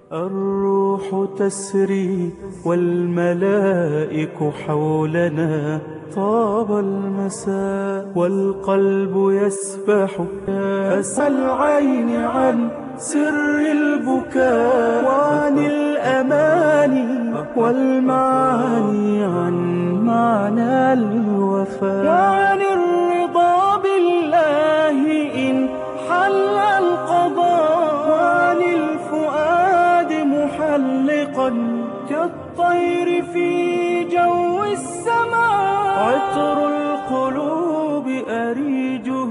الروح تسري والملائك حولنا طاب المساء والقلب يسبح أسى العين عن سر البكاء وعن الأماني والمعاني عن معنى الوفاء وعن الرضا بالله إن حل القضاء وعن الفؤاد محلقا كالطير في جو السماء عطر القلوب أريجه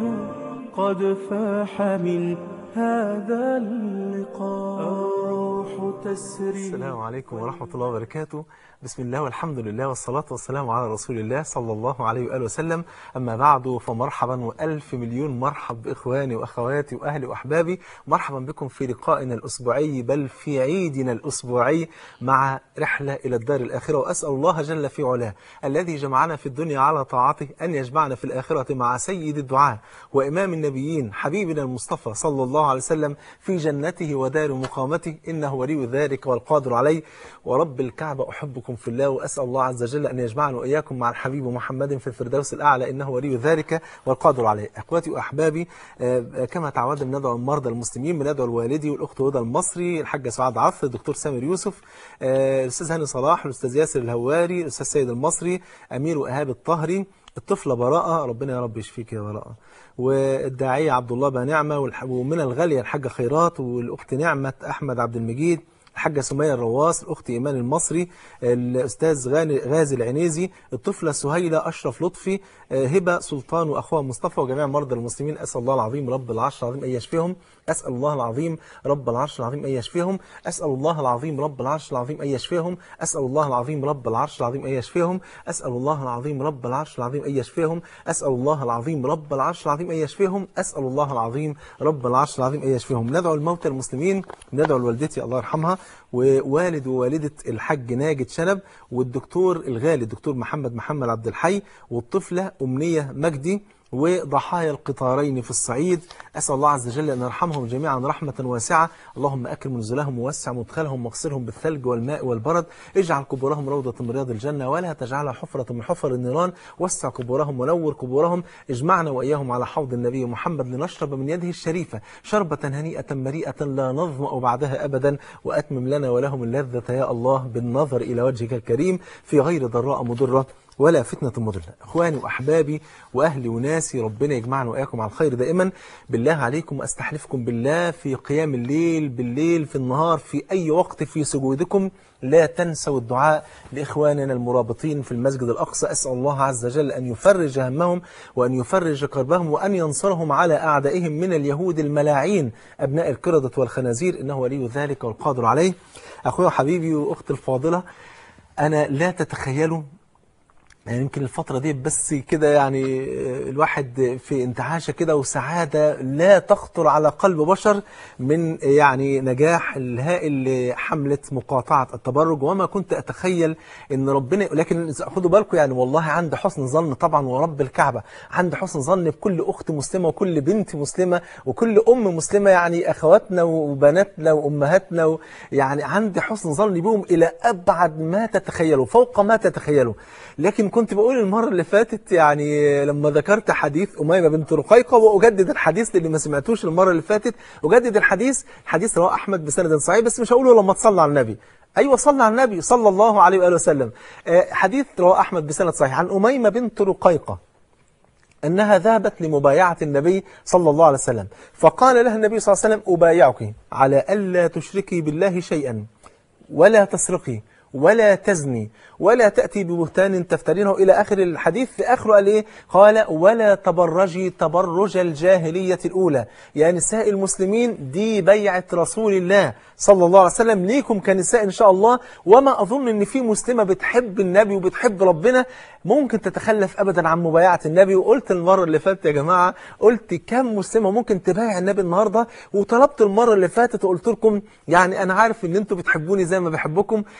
قد فاح من هذا اللقاء الروح تسري السلام عليكم ورحمة الله وبركاته بسم الله والحمد لله والصلاة والسلام على رسول الله صلى الله عليه وآله وسلم أما بعد فمرحبا وألف مليون مرحب بإخواني وأخواتي وأهلي وأحبابي مرحبا بكم في لقائنا الأسبوعي بل في عيدنا الأسبوعي مع رحلة إلى الدار الآخرة وأسأل الله جل في علاه الذي جمعنا في الدنيا على طاعته أن يجمعنا في الآخرة مع سيد الدعاء وإمام النبيين حبيبنا المصطفى صلى الله عليه وسلم في جنته ودار مقامته إنه ولي ذلك والقادر عليه ورب الكعبة أحبكم في الله وأسأل الله عز وجل أن يجمعنا وإياكم مع الحبيب محمد في الفردوس الأعلى إنه ولي ذلك والقادر عليه أخواتي وأحبابي آه، كما تعودنا بندعو المرضى المسلمين بندعو الوالدي والأخت هدى المصري الحاجة سعاد عطف الدكتور سامر يوسف آه، الأستاذ هاني صلاح الأستاذ ياسر الهواري الأستاذ سيد المصري أمير وإيهاب الطهري الطفلة براءة ربنا يا رب يشفيك يا براءة والداعية عبد الله بقى نعمة والح- ومن الغالية الحاجة خيرات والأخت نعمة أحمد عبد المجيد الحاجة سمية الرواس الأخت إيمان المصري الأستاذ غاني- غازي العنيزي الطفلة سهيلة أشرف لطفي آه، هبة سلطان وأخوها مصطفى وجميع مرضى المسلمين أسأل الله العظيم رب العرش العظيم أن يشفيهم أسأل الله العظيم رب العرش العظيم أن يشفيهم أسأل الله العظيم رب العرش العظيم أن يشفيهم أسأل الله العظيم رب العرش العظيم أن يشفيهم أسأل الله العظيم رب العرش العظيم أن يشفيهم أسأل الله العظيم رب العرش العظيم أن يشفيهم أسأل الله العظيم رب العرش العظيم أن يشفيهم ندعو الموتى المسلمين ندعو لوالدتي الله يرحمها ووالد ووالدة الحاج ناجد شنب والدكتور الغالي الدكتور محمد محمد عبد الحي والطفلة أمنية مجدي وضحايا القطارين في الصعيد أسأل الله عز وجل أن يرحمهم جميعا رحمة واسعة اللهم أكرم نزلهم ووسع مدخلهم واغسلهم بالثلج والماء والبرد اجعل قبورهم روضة من رياض الجنة ولا تجعلها حفرة من حفر النيران وسع قبورهم ونور قبورهم اجمعنا وإياهم على حوض النبي محمد لنشرب من يده الشريفة شربة هنيئة مريئة لا نظمأ بعدها أبدا وأتمم لنا ولهم اللذة يا الله بالنظر إلى وجهك الكريم في غير ضراء مضرة ولا فتنة مضلة إخواني وأحبابي وأهلي وناسي ربنا يجمعنا وإياكم على الخير دائما بالله عليكم أستحلفكم بالله في قيام الليل بالليل في النهار في أي وقت في سجودكم لا تنسوا الدعاء لإخواننا المرابطين في المسجد الأقصى أسأل الله عز وجل أن يفرج همهم وأن يفرج كربهم وأن ينصرهم على أعدائهم من اليهود الملاعين أبناء القردة والخنازير إنه ولي ذلك والقادر عليه أخويا وحبيبي وأختي الفاضلة أنا لا تتخيلوا يعني يمكن الفترة دي بس كده يعني الواحد في انتعاشة كده وسعادة لا تخطر على قلب بشر من يعني نجاح الهائل لحملة مقاطعة التبرج وما كنت أتخيل أن ربنا لكن خدوا بالكم يعني والله عند حسن ظن طبعا ورب الكعبة عند حسن ظن بكل أخت مسلمة وكل بنت مسلمة وكل أم مسلمة يعني أخواتنا وبناتنا وأمهاتنا و يعني عندي حسن ظن بهم إلى أبعد ما تتخيلوا فوق ما تتخيلوا لكن كنت بقول المرة اللي فاتت يعني لما ذكرت حديث أميمة بنت رقيقة وأجدد الحديث للي ما سمعتوش المرة اللي فاتت أجدد الحديث حديث رواه أحمد بسند صحيح بس مش هقوله لما تصلى على النبي أيوة صلى على النبي صلى الله عليه وآله وسلم آه، حديث رواه أحمد بسند صحيح عن أميمة بنت رقيقة أنها ذهبت لمبايعة النبي صلى الله عليه وسلم فقال لها النبي صلى الله عليه وسلم أبايعك على ألا تشركي بالله شيئا ولا تسرقي ولا تزني ولا تأتي ببهتان تفترينه إلى آخر الحديث في آخره قال إيه قال ولا تبرجي تبرج الجاهلية الأولى يا نساء المسلمين دي بيعة رسول الله صلى الله عليه وسلم ليكم كنساء إن شاء الله وما أظن إن في مسلمة بتحب النبي وبتحب ربنا ممكن تتخلف أبدا عن مبايعة النبي وقلت المرة اللي فاتت يا جماعة قلت كم مسلمة ممكن تبايع النبي النهاردة وطلبت المرة اللي فاتت وقلت لكم يعني أنا عارف إن أنتوا بتحبوني زي ما بحبكم وأنا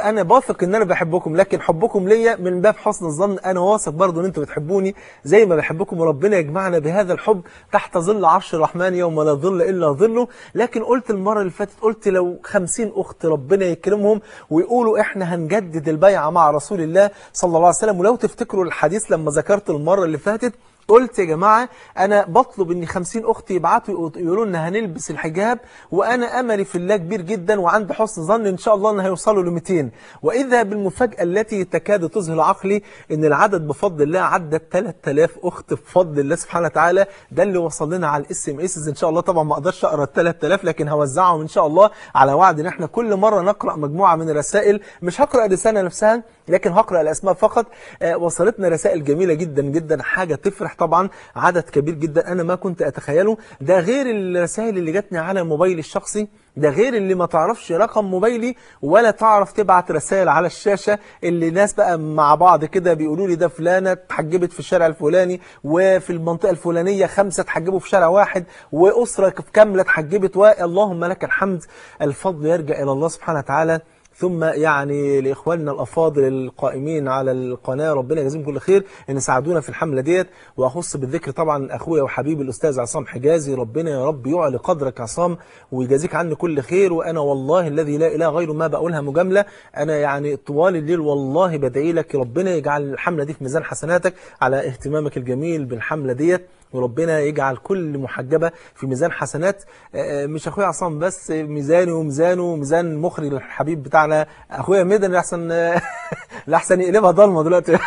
انا باثق ان انا بحبكم لكن حبكم ليا من باب حسن الظن انا واثق برضو ان انتم بتحبوني زي ما بحبكم وربنا يجمعنا بهذا الحب تحت ظل عرش الرحمن يوم لا ظل الا ظله لكن قلت المره اللي فاتت قلت لو خمسين اخت ربنا يكرمهم ويقولوا احنا هنجدد البيعه مع رسول الله صلى الله عليه وسلم ولو تفتكروا الحديث لما ذكرت المره اللي فاتت قلت يا جماعة أنا بطلب إن خمسين أختي يبعتوا يقولوا لنا هنلبس الحجاب وأنا أملي في الله كبير جدا وعند حسن ظن إن شاء الله إن هيوصلوا ل 200 وإذا بالمفاجأة التي تكاد تذهل عقلي إن العدد بفضل الله عدى 3000 أخت بفضل الله سبحانه وتعالى ده اللي وصل لنا على الاس ام اس إن شاء الله طبعا ما أقدرش أقرأ ال 3000 لكن هوزعهم إن شاء الله على وعد إن إحنا كل مرة نقرأ مجموعة من الرسائل مش هقرأ الرسالة نفسها لكن هقرأ الأسماء فقط آه وصلتنا رسائل جميلة جدا جدا حاجة تفرح طبعا عدد كبير جدا أنا ما كنت أتخيله ده غير الرسائل اللي جاتني على الموبايل الشخصي ده غير اللي ما تعرفش رقم موبايلي ولا تعرف تبعت رسائل على الشاشة اللي ناس بقى مع بعض كده بيقولوا لي ده فلانة اتحجبت في الشارع الفلاني وفي المنطقة الفلانية خمسة اتحجبوا في شارع واحد وأسرة كاملة اتحجبت اللهم لك الحمد الفضل يرجع إلى الله سبحانه وتعالى ثم يعني لإخواننا الأفاضل القائمين على القناة ربنا يجزيهم كل خير إن ساعدونا في الحملة ديت وأخص بالذكر طبعا أخويا وحبيبي الأستاذ عصام حجازي ربنا يا رب يعلي قدرك عصام ويجازيك عني كل خير وأنا والله الذي لا إله غيره ما بقولها مجاملة أنا يعني طوال الليل والله بدعي لك ربنا يجعل الحملة دي في ميزان حسناتك على اهتمامك الجميل بالحملة ديت وربنا يجعل كل محجبة في ميزان حسنات مش أخويا عصام بس ميزاني وميزانه وميزان مخرج الحبيب بتاعنا أخويا ميدن لأحسن لأحسن يقلبها ضلمة دلوقتي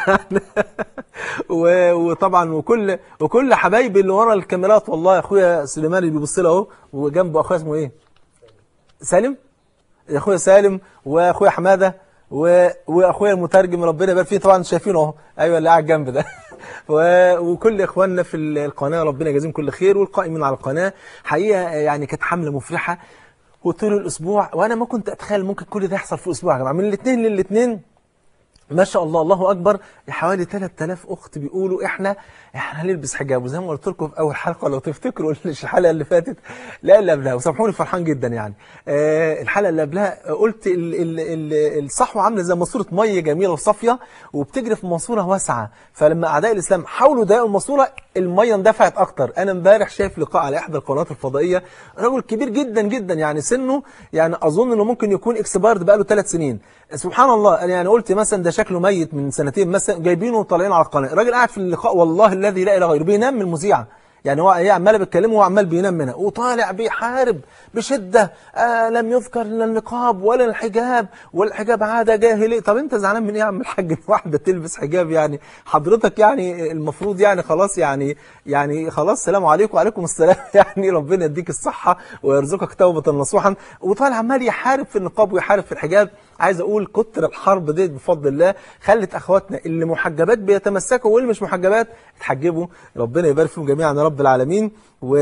وطبعا وكل وكل حبايبي اللي ورا الكاميرات والله أخويا سليمان اللي بيبص له اهو وجنبه أخويا اسمه إيه؟ سالم؟ أخويا سالم وأخويا حمادة و... واخويا المترجم ربنا يبارك فيه طبعا شايفينه اهو ايوه اللي قاعد جنب ده و... وكل اخواننا في القناه ربنا يجازيهم كل خير والقائمين على القناه حقيقه يعني كانت حمله مفرحه وطول الاسبوع وانا ما كنت اتخيل ممكن كل ده يحصل في اسبوع يا جماعه من الاثنين للاثنين ما شاء الله الله اكبر حوالي 3000 اخت بيقولوا احنا احنا هنلبس حجاب وزي ما قلت لكم في اول حلقه لو تفتكروا الحلقه اللي فاتت لا اللي قبلها وسامحوني فرحان جدا يعني آه الحلقه اللي قبلها قلت ال ال ال الصحوه عامله زي ماسوره ميه جميله وصافيه وبتجري في ماسوره واسعه فلما اعداء الاسلام حاولوا يضايقوا الماسوره الميه اندفعت اكتر انا امبارح شايف لقاء على احدى القنوات الفضائيه رجل كبير جدا جدا يعني سنه يعني اظن انه ممكن يكون اكسبارد بقاله ثلاث سنين سبحان الله انا يعني قلت مثلا ده شكله ميت من سنتين مثلا جايبينه وطالعين على القناه الراجل قاعد في اللقاء والله الذي لا اله غيره بينام من المذيعه يعني هو هي عماله بتكلمه وهو عمال بينام منها وطالع بيحارب بشده آه لم يذكر لا النقاب ولا الحجاب والحجاب عاده جاهلي طب انت زعلان من ايه يا عم الحاج واحده تلبس حجاب يعني حضرتك يعني المفروض يعني خلاص يعني يعني خلاص السلام عليكم وعليكم السلام يعني ربنا يديك الصحه ويرزقك توبه نصوحا وطالع عمال يحارب في النقاب ويحارب في الحجاب عايز اقول كتر الحرب دي بفضل الله خلت اخواتنا اللي محجبات بيتمسكوا واللي مش محجبات اتحجبوا ربنا يبارك فيهم جميعا يا رب العالمين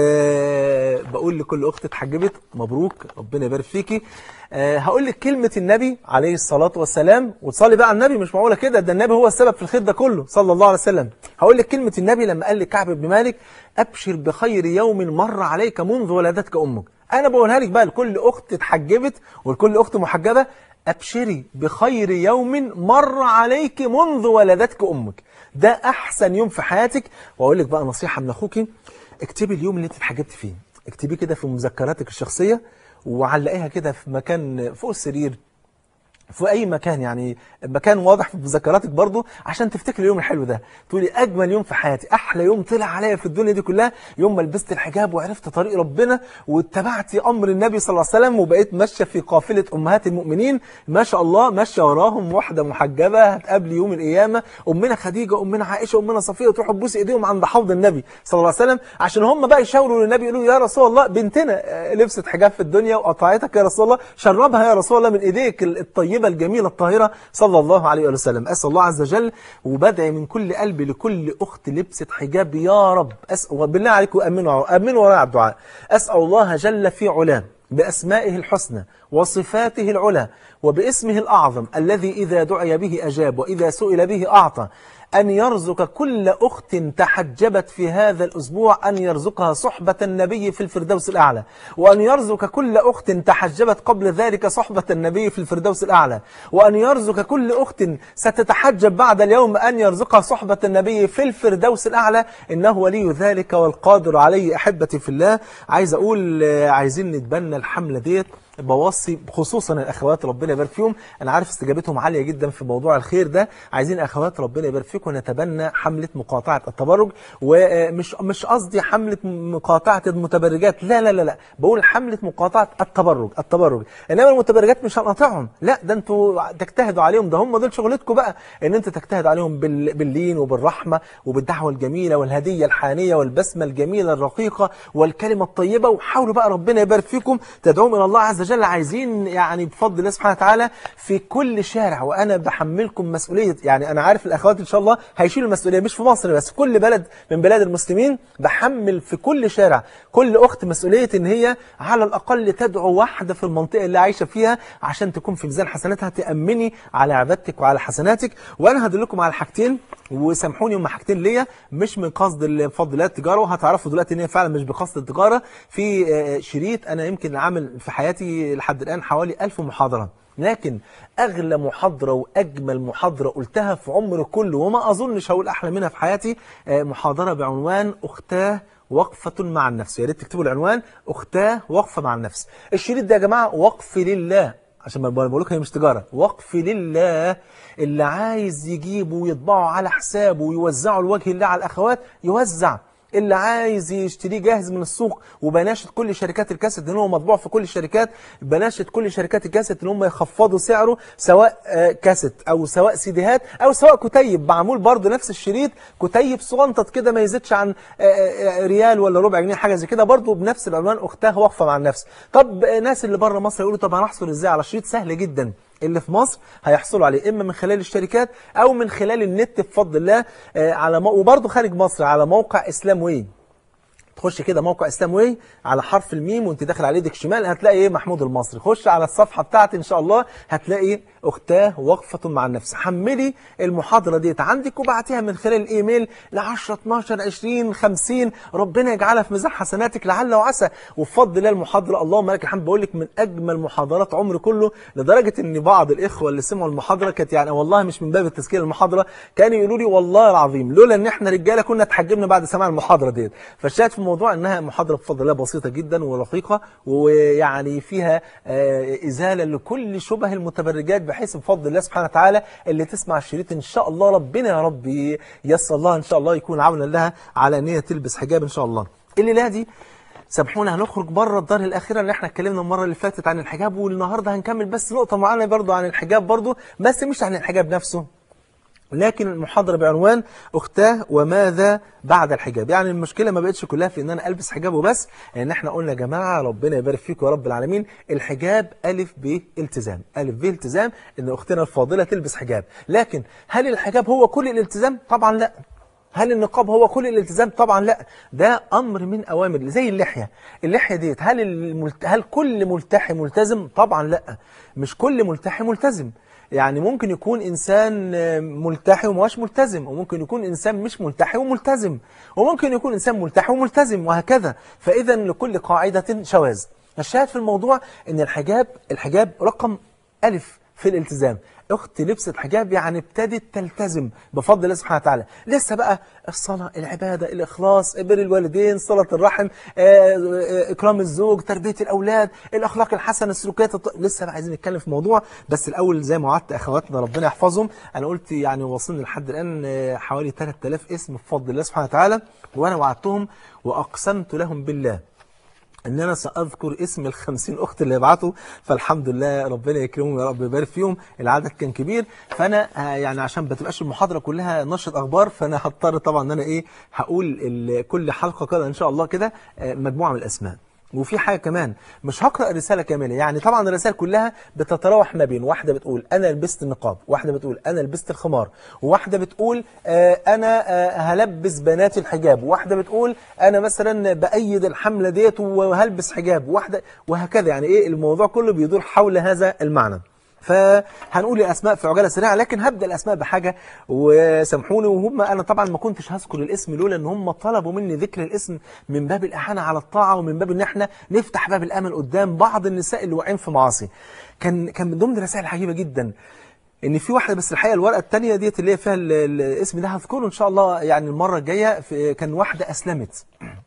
وبقول لكل اخت اتحجبت مبروك ربنا يبارك فيكي أه هقول لك كلمة النبي عليه الصلاة والسلام وتصلي بقى على النبي مش معقولة كده ده النبي هو السبب في الخير ده كله صلى الله عليه وسلم هقول لك كلمة النبي لما قال لكعب بن مالك أبشر بخير يوم مر عليك منذ ولدتك أمك أنا بقولها لك بقى لكل أخت اتحجبت ولكل أخت محجبة أبشري بخير يوم مر عليك منذ ولدتك أمك ده أحسن يوم في حياتك وأقول لك بقى نصيحة من أخوك اكتبي اليوم اللي انت اتحجبت فيه اكتبيه كده في مذكراتك الشخصية وعلقيها كده في مكان فوق السرير في أي مكان يعني مكان واضح في مذكراتك برضو عشان تفتكر اليوم الحلو ده تقولي أجمل يوم في حياتي أحلى يوم طلع عليا في الدنيا دي كلها يوم ما لبست الحجاب وعرفت طريق ربنا واتبعت أمر النبي صلى الله عليه وسلم وبقيت ماشية في قافلة أمهات المؤمنين ما شاء الله ماشية وراهم واحدة محجبة هتقابلي يوم القيامة أمنا خديجة أمنا عائشة أمنا صفية تروحوا تبوسي إيديهم عند حوض النبي صلى الله عليه وسلم عشان هم بقى يشاوروا للنبي يقولوا يا رسول الله بنتنا لبست حجاب في الدنيا وقطعتك يا رسول الله شربها يا رسول الله من إيديك الطيبة الطيبة الجميلة الطاهرة صلى الله عليه وسلم أسأل الله عز وجل وبدعي من كل قلبي لكل أخت لبست حجاب يا رب أسأل وبالله عليكم أمنوا أمنوا وراء الدعاء أسأل الله جل في علاه بأسمائه الحسنى وصفاته العلى وباسمه الأعظم الذي إذا دعي به أجاب وإذا سئل به أعطى أن يرزق كل أخت تحجبت في هذا الأسبوع أن يرزقها صحبة النبي في الفردوس الأعلى وأن يرزق كل أخت تحجبت قبل ذلك صحبة النبي في الفردوس الأعلى وأن يرزق كل أخت ستتحجب بعد اليوم أن يرزقها صحبة النبي في الفردوس الأعلى إنه ولي ذلك والقادر عليه أحبتي في الله عايز أقول آه، عايزين نتبنى الحملة ديت بوصي خصوصا الاخوات ربنا يبارك فيهم انا عارف استجابتهم عاليه جدا في موضوع الخير ده عايزين اخوات ربنا يبارك فيكم نتبنى حمله مقاطعه التبرج ومش مش قصدي حمله مقاطعه المتبرجات لا لا لا لا بقول حمله مقاطعه التبرج التبرج انما المتبرجات مش هنقاطعهم لا ده انتوا تجتهدوا عليهم ده هم دول شغلتكم بقى ان انت تجتهد عليهم بال- باللين وبالرحمه وبالدعوه الجميله والهديه الحانيه والبسمه الجميله الرقيقه والكلمه الطيبه وحاولوا بقى ربنا يبارك فيكم تدعوهم الى الله عز وجل عايزين يعني بفضل الله سبحانه وتعالى في كل شارع وانا بحملكم مسؤوليه يعني انا عارف الاخوات ان شاء الله هيشيلوا المسؤوليه مش في مصر بس في كل بلد من بلاد المسلمين بحمل في كل شارع كل اخت مسؤوليه ان هي على الاقل تدعو واحده في المنطقه اللي عايشه فيها عشان تكون في ميزان حسناتها تامني على عبادتك وعلى حسناتك وانا هدلكم على حاجتين وسامحوني هم حاجتين ليا مش من قصد بفضل الله التجاره وهتعرفوا دلوقتي ان هي فعلا مش بقصد التجاره في آه، شريط انا يمكن عامل في حياتي لحد الان حوالي 1000 محاضره لكن اغلى محاضره واجمل محاضره قلتها في عمري كله وما اظنش هقول احلى منها في حياتي آه، محاضره بعنوان اختاه وقفة مع النفس يا ريت تكتبوا العنوان أختاه وقفة مع النفس الشريط ده يا جماعة وقف لله عشان ما بقول لكم هي مش تجارة وقف لله اللي عايز يجيبه ويطبعه على حسابه ويوزعه لوجه الله على الأخوات يوزع اللي عايز يشتريه جاهز من السوق وبناشد كل شركات الكاسيت ان هو مطبوع في كل الشركات بناشد كل شركات الكاسيت ان هم يخفضوا سعره سواء آه، كاسيت او سواء سيديهات او سواء كتيب معمول برضه نفس الشريط كتيب صغنطط كده ما يزيدش عن آه، آه، ريال ولا ربع جنيه حاجه زي كده برضه بنفس العنوان اختها واقفه مع النفس طب آه، ناس اللي بره مصر يقولوا طب هنحصل ازاي على شريط سهل جدا اللي في مصر هيحصلوا عليه اما من خلال الشركات او من خلال النت بفضل الله آه، على مو... وبرضه خارج مصر على موقع اسلام واي تخش كده موقع اسلام واي على حرف الميم وانت داخل على ايدك شمال هتلاقي ايه محمود المصري خش على الصفحه بتاعتي ان شاء الله هتلاقي اختاه وقفه مع النفس حملي المحاضره ديت عندك وبعتيها من خلال الايميل ل 10 12 20 50 ربنا يجعلها في ميزان حسناتك لعل وعسى وبفضل الله المحاضره اللهم لك الحمد بقول لك من اجمل محاضرات عمري كله لدرجه ان بعض الاخوه اللي سمعوا المحاضره كانت يعني والله مش من باب التسجيل المحاضره كانوا يقولوا لي والله العظيم لولا ان احنا رجاله كنا اتحجبنا بعد سماع المحاضره ديت فالشاهد في الموضوع انها محاضره بفضل الله بسيطه جدا ورقيقه ويعني فيها آه، ازاله لكل شبه المتبرجات بحيث بفضل الله سبحانه وتعالى اللي تسمع الشريط ان شاء الله ربنا يا رب ييسر الله ان شاء الله يكون عونا لها على ان هي تلبس حجاب ان شاء الله الليله دي سامحونا هنخرج بره الدار الاخيره اللي احنا اتكلمنا المره اللي فاتت عن الحجاب والنهارده هنكمل بس نقطه معينه برضو عن الحجاب برضو بس مش عن الحجاب نفسه لكن المحاضرة بعنوان أختاه وماذا بعد الحجاب يعني المشكلة ما بقتش كلها في إن أنا ألبس حجاب وبس لأن إحنا قلنا يا جماعة ربنا يبارك فيكم يا رب العالمين الحجاب ألف ب التزام ألف ب التزام إن أختنا الفاضلة تلبس حجاب لكن هل الحجاب هو كل الالتزام؟ طبعا لا هل النقاب هو كل الالتزام؟ طبعا لا ده امر من اوامر زي اللحيه اللحيه ديت هل الملت... هل كل ملتحي ملتزم؟ طبعا لا مش كل ملتحي ملتزم يعني ممكن يكون انسان آه، ملتحي ومش ملتزم وممكن يكون انسان مش ملتحي وملتزم وممكن يكون انسان ملتحي وملتزم وهكذا فاذا لكل قاعده شواذ الشاهد في الموضوع ان الحجاب الحجاب رقم ألف في الالتزام اختي لبست حجاب يعني ابتدت تلتزم بفضل الله سبحانه وتعالى لسه بقى الصلاة العبادة الإخلاص بر الوالدين صلة الرحم آه، آه، إكرام الزوج تربية الأولاد الأخلاق الحسنة السلوكيات الط... لسه بقى عايزين نتكلم في موضوع بس الأول زي ما وعدت أخواتنا ربنا يحفظهم أنا قلت يعني وصلنا لحد الآن آه، حوالي 3000 اسم بفضل الله سبحانه وتعالى وأنا وعدتهم وأقسمت لهم بالله ان انا ساذكر اسم الخمسين اخت اللي يبعتوا فالحمد لله ربنا يكرمهم يا رب يبارك فيهم العدد كان كبير فانا آه، يعني عشان ما تبقاش المحاضره كلها نشره اخبار فانا هضطر طبعا ان انا ايه هقول ال- كل حلقه كده ان شاء الله كده آه، مجموعه من الاسماء وفي حاجه كمان مش هقرا الرساله كامله يعني طبعا الرسائل كلها بتتراوح ما بين واحده بتقول انا لبست النقاب واحده بتقول انا لبست الخمار وواحده بتقول آه، انا آه، هلبس بناتي الحجاب وواحده بتقول انا مثلا بايد الحمله ديت وهلبس حجاب واحده وهكذا يعني ايه الموضوع كله بيدور حول هذا المعنى فهنقول الاسماء في عجاله سريعه لكن هبدا الاسماء بحاجه وسامحوني وهم انا طبعا ما كنتش هذكر الاسم لولا ان هم طلبوا مني ذكر الاسم من باب الاحانه على الطاعه ومن باب ان احنا نفتح باب الامل قدام بعض النساء اللي واقعين في معاصي كان كان من ضمن الرسائل العجيبه جدا ان في واحده بس الحقيقه الورقه الثانيه ديت اللي هي فيها ال- ال- الاسم ده هذكره ان شاء الله يعني المره الجايه في- كان واحده اسلمت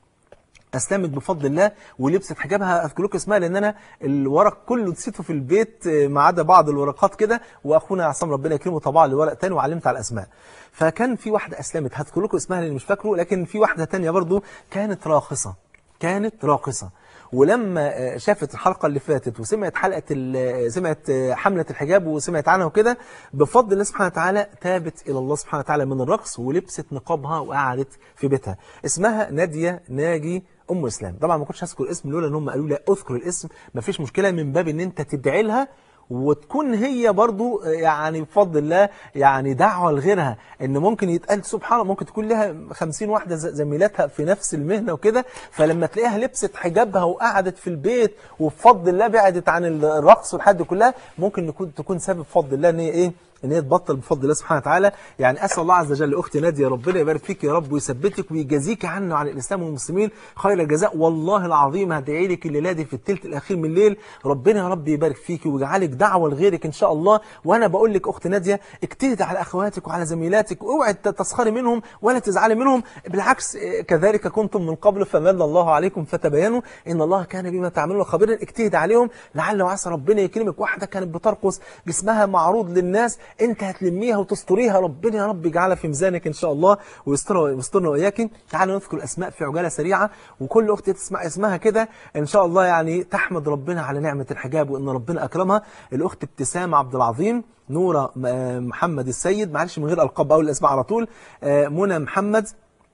اسلمت بفضل الله ولبست حجابها اذكر لكم اسمها لان انا الورق كله نسيته في البيت آه، ما عدا بعض الورقات كده واخونا عصام ربنا يكرمه طبع لي ورق تاني وعلمت على الاسماء فكان في واحده اسلمت هذكر لكم اسمها لاني مش فاكره لكن في واحده تانية برضو كانت راقصه كانت راقصه ولما آه، شافت الحلقه اللي فاتت وسمعت حلقه ال- سمعت آه، حمله الحجاب وسمعت عنها وكده بفضل الله سبحانه وتعالى تابت الى الله سبحانه وتعالى من الرقص ولبست نقابها وقعدت في بيتها اسمها ناديه ناجي ام اسلام طبعا ما كنتش هذكر اسم لولا ان هم قالوا لي اذكر الاسم مفيش مشكله من باب ان انت تدعي لها وتكون هي برضو يعني بفضل الله يعني دعوة لغيرها ان ممكن يتقال سبحان الله ممكن تكون لها خمسين واحدة ز- زميلاتها في نفس المهنة وكده فلما تلاقيها لبست حجابها وقعدت في البيت وبفضل الله بعدت عن الرقص والحد كلها ممكن نكون تكون سبب بفضل الله ان هي ايه ان هي تبطل بفضل الله سبحانه وتعالى يعني اسال الله عز وجل اختي ناديه ربنا يبارك فيك يا رب ويثبتك ويجازيك عنه وعن الاسلام والمسلمين خير الجزاء والله العظيم هدعي لك الليله دي في الثلث الاخير من الليل ربنا يا رب يبارك فيك ويجعلك دعوه لغيرك ان شاء الله وانا بقول لك اخت ناديه اجتهدي على اخواتك وعلى زميلاتك واوعي تسخري منهم ولا تزعلي منهم بالعكس إيه، كذلك كنتم من قبل فمن الله عليكم فتبينوا ان الله كان بما تعملون خبيرا اجتهد عليهم لعل وعسى ربنا يكرمك واحده كانت بترقص جسمها معروض للناس انت هتلميها وتستريها ربنا يا رب يجعلها في ميزانك ان شاء الله ويسترها ويسترنا واياك تعالوا نذكر الاسماء في عجاله سريعه وكل اخت تسمع اسمها كده ان شاء الله يعني تحمد ربنا على نعمه الحجاب وان ربنا اكرمها الاخت ابتسام عبد العظيم نورة م- محمد السيد معلش من غير القاب اول الاسماء على طول آه، منى محمد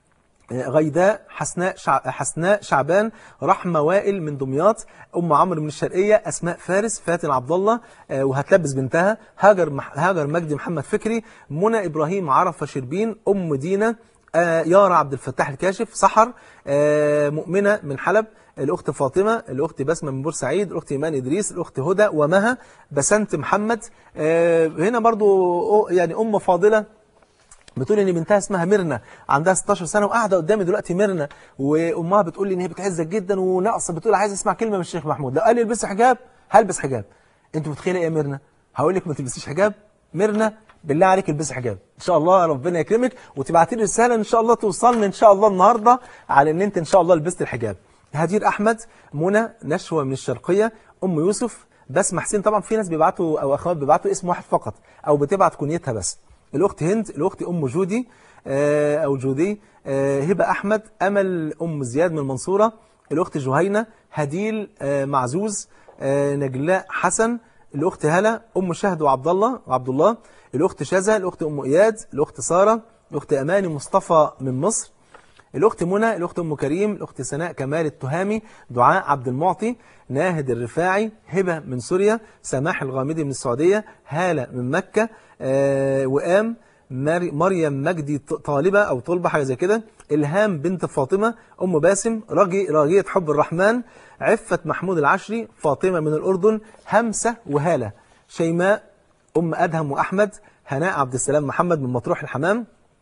غيداء حسناء شع... حسناء شعبان رحمة وائل من دمياط أم عمرو من الشرقية أسماء فارس فاتن عبد الله آه، وهتلبس بنتها هاجر مح... هاجر مجدي محمد فكري منى إبراهيم عرفة شربين أم دينا آه، يارا عبد الفتاح الكاشف سحر آه، مؤمنة من حلب الأخت فاطمة الأخت بسمة من بورسعيد الأخت إيمان إدريس الأخت هدى ومها بسنت محمد آه، هنا برضو يعني أم فاضلة بتقول ان بنتها اسمها ميرنا عندها 16 سنه وقاعده قدامي دلوقتي ميرنا وامها بتقول لي ان هي بتعزك جدا وناقصه بتقول عايز اسمع كلمه من الشيخ محمود لو قال لي البسي حجاب هلبس حجاب انت متخيله ايه يا ميرنا هقول لك ما تلبسيش حجاب ميرنا بالله عليك البسي حجاب ان شاء الله ربنا يكرمك وتبعتي لي رساله ان شاء الله توصلني ان شاء الله النهارده على ان انت ان شاء الله لبست الحجاب هدير احمد منى نشوه من الشرقيه ام يوسف بسمة حسين طبعا في ناس بيبعتوا او اخوات بيبعتوا اسم واحد فقط او بتبعت كنيتها بس الاخت هند الاخت ام جودي آه، او جودي آه، هبه احمد امل ام زياد من المنصوره الاخت جهينه هديل آه، معزوز آه، نجلاء حسن الاخت هلا ام شهد وعبد الله وعبد الله الاخت شذا الاخت ام اياد الاخت ساره الاخت اماني مصطفى من مصر الأخت منى الأخت أم كريم الأخت سناء كمال التهامي دعاء عبد المعطي ناهد الرفاعي هبة من سوريا سماح الغامدي من السعودية هالة من مكة آه وئام مر- مريم مجدي ط- طالبة أو طلبة حاجة زي كده إلهام بنت فاطمة أم باسم راجي راجية حب الرحمن عفة محمود العشري فاطمة من الأردن همسة وهالة شيماء أم أدهم وأحمد هناء عبد السلام محمد من مطروح الحمام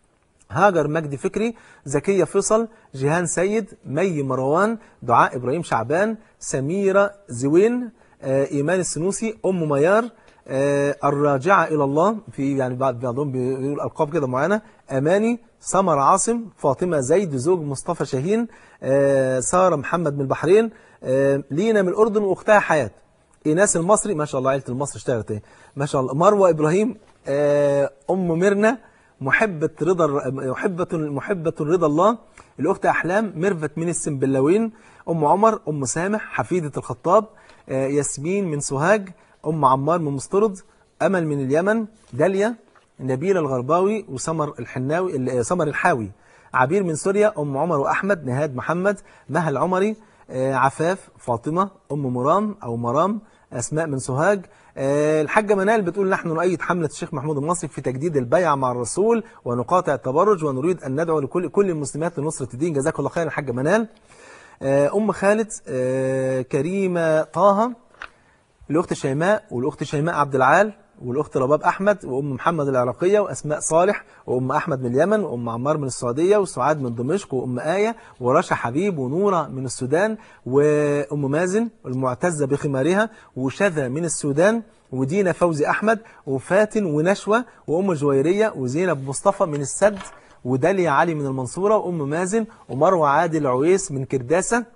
هاجر مجدي فكري زكية فيصل جيهان سيد مي مروان دعاء إبراهيم شعبان سميرة زوين آه، إيمان السنوسي أم ميار آه، الراجعة إلى الله في يعني بعض بعضهم بيقول ألقاب كده معينة أماني سمر عاصم فاطمة زيد زوج مصطفى شاهين آه، سارة محمد من البحرين آه، لينا من الأردن وأختها حياة ايناس المصري ما شاء الله عيله المصري اشتغلت ايه ما شاء الله مروه ابراهيم آه، ام ميرنا محبه رضا محبه محبه رضا الله الاخت احلام ميرفت من السنبلاوين ام عمر ام سامح حفيده الخطاب آه، ياسمين من سوهاج ام عمار من مسترد امل من اليمن داليا نبيل الغرباوي وسمر الحناوي ال- سمر الحاوي عبير من سوريا أم عمر وأحمد نهاد محمد مها العمري آه، عفاف فاطمة أم مرام أو مرام أسماء من سوهاج آه، الحاجة منال بتقول نحن نؤيد حملة الشيخ محمود المصري في تجديد البيعة مع الرسول ونقاطع التبرج ونريد أن ندعو لكل كل المسلمات لنصرة الدين جزاك الله خير الحاجة منال آه، أم خالد آه، كريمة طه الأخت شيماء والأخت شيماء عبد العال والأخت رباب أحمد وأم محمد العراقية وأسماء صالح وأم أحمد من اليمن وأم عمار من السعودية وسعاد من دمشق وأم آية ورشا حبيب ونورة من السودان وأم مازن المعتزة بخمارها وشذا من السودان ودينا فوزي أحمد وفاتن ونشوة وأم جويرية وزينب مصطفى من السد وداليا علي من المنصورة وأم مازن ومروة عادل عويس من كرداسة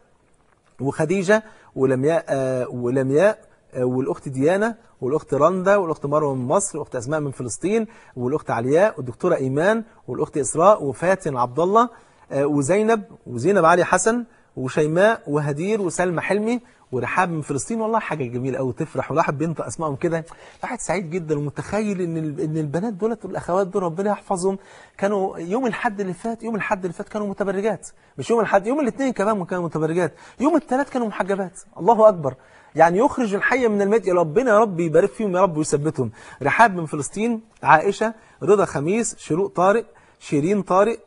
وخديجة ولمياء آه ولمياء آه والأخت ديانة والأخت رندا والأخت مروة من مصر والأخت أسماء من فلسطين والأخت علياء والدكتورة إيمان والأخت إسراء وفاتن عبد الله آه وزينب وزينب علي حسن وشيماء وهدير وسلمى حلمي ورحاب من فلسطين والله حاجة جميلة قوي تفرح والواحد بينطق اسمائهم كده الواحد سعيد جدا ومتخيل ان ان البنات دولت والاخوات دول ربنا يحفظهم كانوا يوم الحد اللي فات يوم الحد اللي فات كانوا متبرجات مش يوم الحد يوم الاثنين كمان كانوا متبرجات يوم الثلاث كانوا محجبات الله اكبر يعني يخرج الحي من الميت يا ربنا يا رب يبارك فيهم يا رب ويثبتهم رحاب من فلسطين عائشة رضا خميس شروق طارق شيرين طارق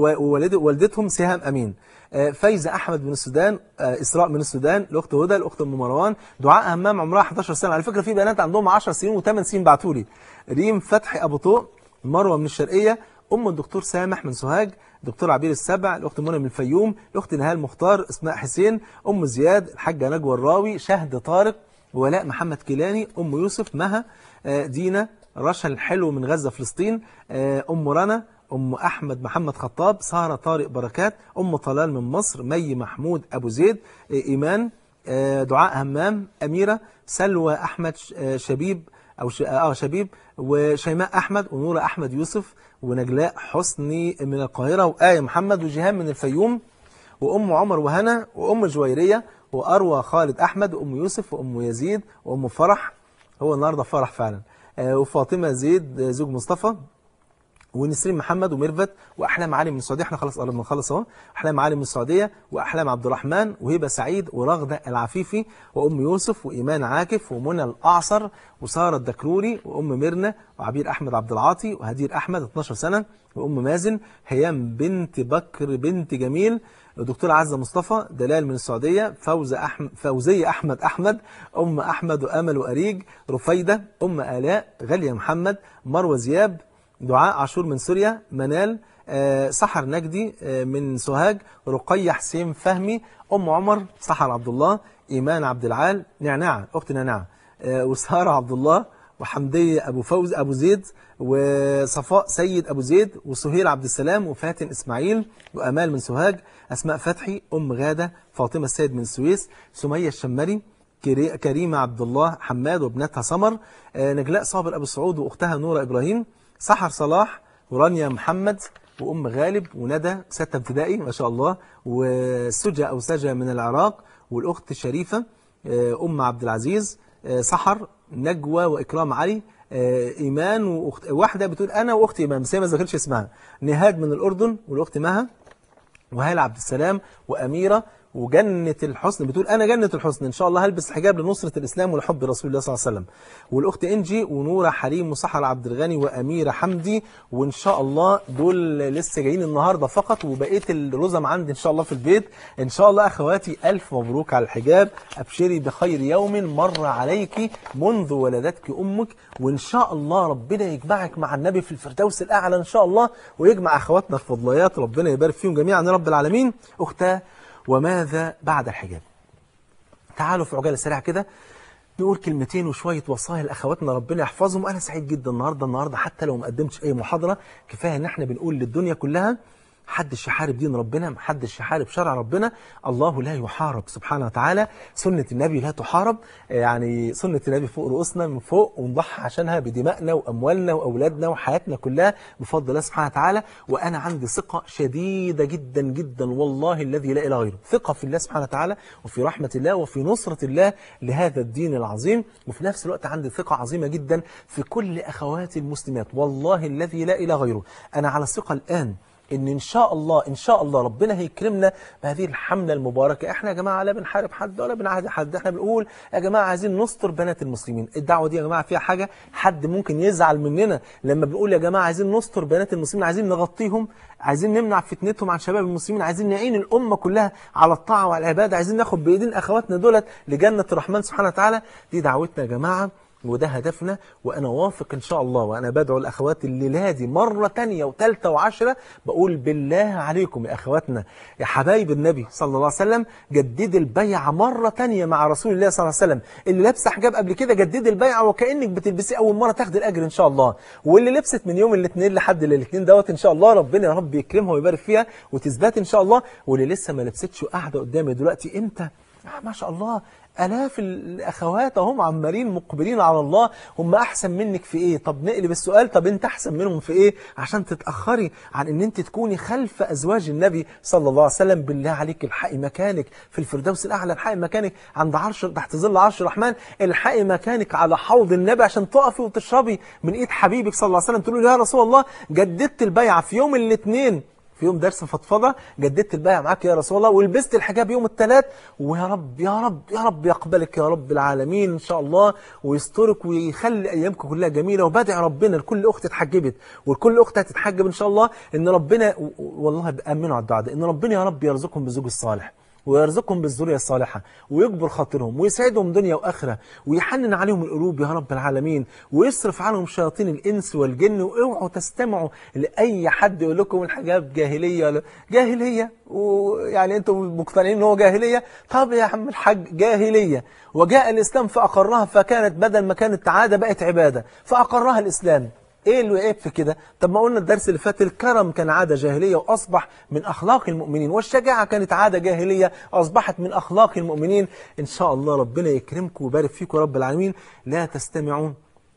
ووالدتهم سهام أمين فايزة أحمد من السودان إسراء من السودان الأخت هدى الأخت أم مروان دعاء همام عمرها 11 سنة على فكرة في بنات عندهم 10 سنين و8 سنين بعتوا لي ريم فتحي أبو طوق مروة من الشرقية أم الدكتور سامح من سوهاج دكتور عبير السبع الأخت منى من الفيوم الأخت نهال مختار اسماء حسين أم زياد الحاجة نجوى الراوي شهد طارق ولاء محمد كيلاني أم يوسف مها دينا رشا الحلو من غزة فلسطين أم رنا أم أحمد محمد خطاب سارة طارق بركات أم طلال من مصر مي محمود أبو زيد إيمان دعاء همام أميرة سلوى أحمد شبيب أو آه شبيب وشيماء أحمد ونورة أحمد يوسف ونجلاء حسني من القاهرة وآية محمد وجهام من الفيوم وأم عمر وهنا وأم جويرية وأروى خالد أحمد وأم يوسف وأم يزيد وأم فرح هو النهاردة فرح فعلا وفاطمة زيد زوج مصطفى ونسرين محمد وميرفت واحلام علي من السعوديه احنا خلاص قربنا نخلص اهو احلام علي من السعوديه واحلام عبد الرحمن وهبه سعيد ورغده العفيفي وام يوسف وايمان عاكف ومنى الاعصر وساره الدكروري وام ميرنا وعبير احمد عبد العاطي وهدير احمد 12 سنه وام مازن هيام بنت بكر بنت جميل الدكتورة عزة مصطفى دلال من السعودية فوزة أحمد فوزية أحمد أحمد أم أحمد وأمل وأريج رفيدة أم آلاء غالية محمد مروة زياب دعاء عاشور من سوريا منال آه سحر نجدي آه من سوهاج رقية حسين فهمي أم عمر سحر عبد الله إيمان عبد العال نعناع أخت نعناع آه وسارة عبد الله وحمدية أبو فوز أبو زيد وصفاء سيد أبو زيد وسهير عبد السلام وفاتن إسماعيل وأمال من سوهاج أسماء فتحي أم غادة فاطمة السيد من السويس سمية الشمري كريمة عبد الله حماد وابنتها سمر نجلاء صابر أبو سعود وأختها نورة إبراهيم سحر صلاح ورانيا محمد وأم غالب وندى ستة ابتدائي ما شاء الله وسجا أو سجا من العراق والأخت شريفة أم عبد العزيز سحر نجوى وإكرام علي إيمان وأخت واحدة بتقول أنا وأختي إيمان بس هي ما ذكرتش اسمها نهاد من الأردن والأخت مها وهالة عبد السلام وأميرة وجنة الحسن بتقول أنا جنة الحسن إن شاء الله هلبس حجاب لنصرة الإسلام ولحب رسول الله صلى الله عليه وسلم والأخت إنجي ونورة حليم وسحر عبد الغني وأميرة حمدي وإن شاء الله دول لسه جايين النهاردة فقط وبقية الرزم عندي إن شاء الله في البيت إن شاء الله أخواتي ألف مبروك على الحجاب أبشري بخير يوم مر عليك منذ ولدتك أمك وإن شاء الله ربنا يجمعك مع النبي في الفردوس الأعلى إن شاء الله ويجمع أخواتنا الفضليات ربنا يبارك فيهم جميعا يا رب العالمين أختها وماذا بعد الحجاب تعالوا في عجالة سريعة كده نقول كلمتين وشوية وصايا لأخواتنا ربنا يحفظهم أنا سعيد جدا النهاردة النهاردة حتى لو ما قدمتش أي محاضرة كفاية إن احنا بنقول للدنيا كلها محدش يحارب دين ربنا محدش يحارب شرع ربنا الله لا يحارب سبحانه وتعالى سنة النبي لا تحارب يعني سنة النبي فوق رؤوسنا من فوق ونضحي عشانها بدمائنا وأموالنا وأولادنا وحياتنا كلها بفضل الله سبحانه وتعالى وأنا عندي ثقة شديدة جدا جدا والله الذي لا إله غيره ثقة في الله سبحانه وتعالى وفي رحمة الله وفي نصرة الله لهذا الدين العظيم وفي نفس الوقت عندي ثقة عظيمة جدا في كل أخواتي المسلمات والله الذي لا إله غيره أنا على ثقة الآن ان ان شاء الله ان شاء الله ربنا هيكرمنا بهذه الحمله المباركه احنا يا جماعه لا بنحارب حد ولا بنعادي حد احنا بنقول يا جماعه عايزين نستر بنات المسلمين الدعوه دي يا جماعه فيها حاجه حد ممكن يزعل مننا لما بنقول يا جماعه عايزين نستر بنات المسلمين عايزين نغطيهم عايزين نمنع فتنتهم عن شباب المسلمين عايزين نعين الامه كلها على الطاعه والعباده عايزين ناخد بايدين اخواتنا دولت لجنه الرحمن سبحانه وتعالى دي دعوتنا يا جماعه وده هدفنا وأنا واثق إن شاء الله وأنا بدعو الأخوات الليلة دي مرة تانية وتالتة وعشرة بقول بالله عليكم يا أخواتنا يا حبايب النبي صلى الله عليه وسلم جدد البيعة مرة تانية مع رسول الله صلى الله عليه وسلم اللي لابسة حجاب قبل كده جدد البيعة وكأنك بتلبسي أول مرة تاخد الأجر إن شاء الله واللي لبست من يوم الاثنين لحد الاثنين دوت إن شاء الله ربنا يا رب يكرمها ويبارك فيها وتثبت إن شاء الله واللي لسه ما لبستش وقاعدة قدامي دلوقتي إمتى؟ آه ما شاء الله آلاف الأخوات هم عمالين مقبلين على الله هم أحسن منك في إيه طب نقلب السؤال طب أنت أحسن منهم في إيه عشان تتأخري عن أن أنت تكوني خلف أزواج النبي صلى الله عليه وسلم بالله عليك الحقي مكانك في الفردوس الأعلى الحقي مكانك عند عرش تحت ظل عرش الرحمن الحقي مكانك على حوض النبي عشان تقفي وتشربي من إيد حبيبك صلى الله عليه وسلم تقولي له يا رسول الله جددت البيعة في يوم الاثنين في يوم درس فضفضة جددت البيع معاك يا رسول الله ولبست الحجاب يوم الثلاث ويا رب يا رب يا رب يقبلك يا رب العالمين إن شاء الله ويسترك ويخلي أيامكم كلها جميلة وبدعي ربنا لكل أخت اتحجبت ولكل أخت هتتحجب إن شاء الله إن ربنا والله بأمنوا على الدعاء ده إن ربنا يا رب يرزقهم بالزوج الصالح ويرزقهم بالذرية الصالحة ويجبر خاطرهم ويسعدهم دنيا وآخرة ويحنن عليهم القلوب يا رب العالمين ويصرف عنهم شياطين الإنس والجن واوعوا تستمعوا لأي حد يقول لكم الحجاب جاهلية ولا جاهلية ويعني أنتم مقتنعين إن هو جاهلية طب يا عم الحاج جاهلية وجاء الإسلام فأقرها فكانت بدل ما كانت عادة بقت عبادة فأقرها الإسلام ايه اللي عيب في كده طب ما قلنا الدرس اللي فات الكرم كان عادة جاهلية واصبح من اخلاق المؤمنين والشجاعة كانت عادة جاهلية اصبحت من اخلاق المؤمنين ان شاء الله ربنا يكرمكم ويبارك فيكم رب العالمين لا تستمعون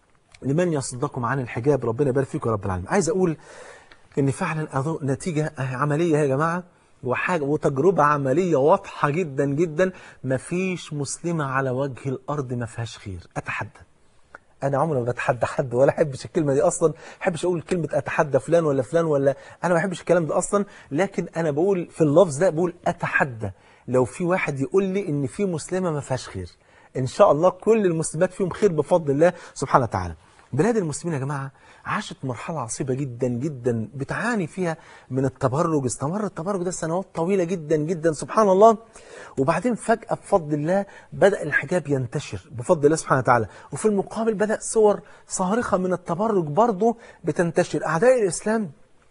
لمن يصدكم عن الحجاب ربنا يبارك فيكم رب العالمين عايز اقول ان فعلا اظن نتيجة عملية يا جماعة وحاجة وتجربة عملية واضحة جدا جدا مفيش مسلمة على وجه الارض ما فيهاش خير اتحدى انا عمري ما بتحدى حد ولا احبش الكلمه دي اصلا ما احبش اقول كلمه اتحدى فلان ولا فلان ولا انا ما بحبش الكلام ده اصلا لكن انا بقول في اللفظ ده بقول اتحدى لو في واحد يقول لي ان في مسلمه ما فيهاش خير ان شاء الله كل المسلمات فيهم خير بفضل الله سبحانه وتعالى بلاد المسلمين يا جماعه عاشت مرحلة عصيبة جدا جدا بتعاني فيها من التبرج استمر التبرج ده سنوات طويلة جدا جدا سبحان الله وبعدين فجأة بفضل الله بدأ الحجاب ينتشر بفضل الله سبحانه وتعالى وفي المقابل بدأ صور صارخة من التبرج برضه بتنتشر أعداء الإسلام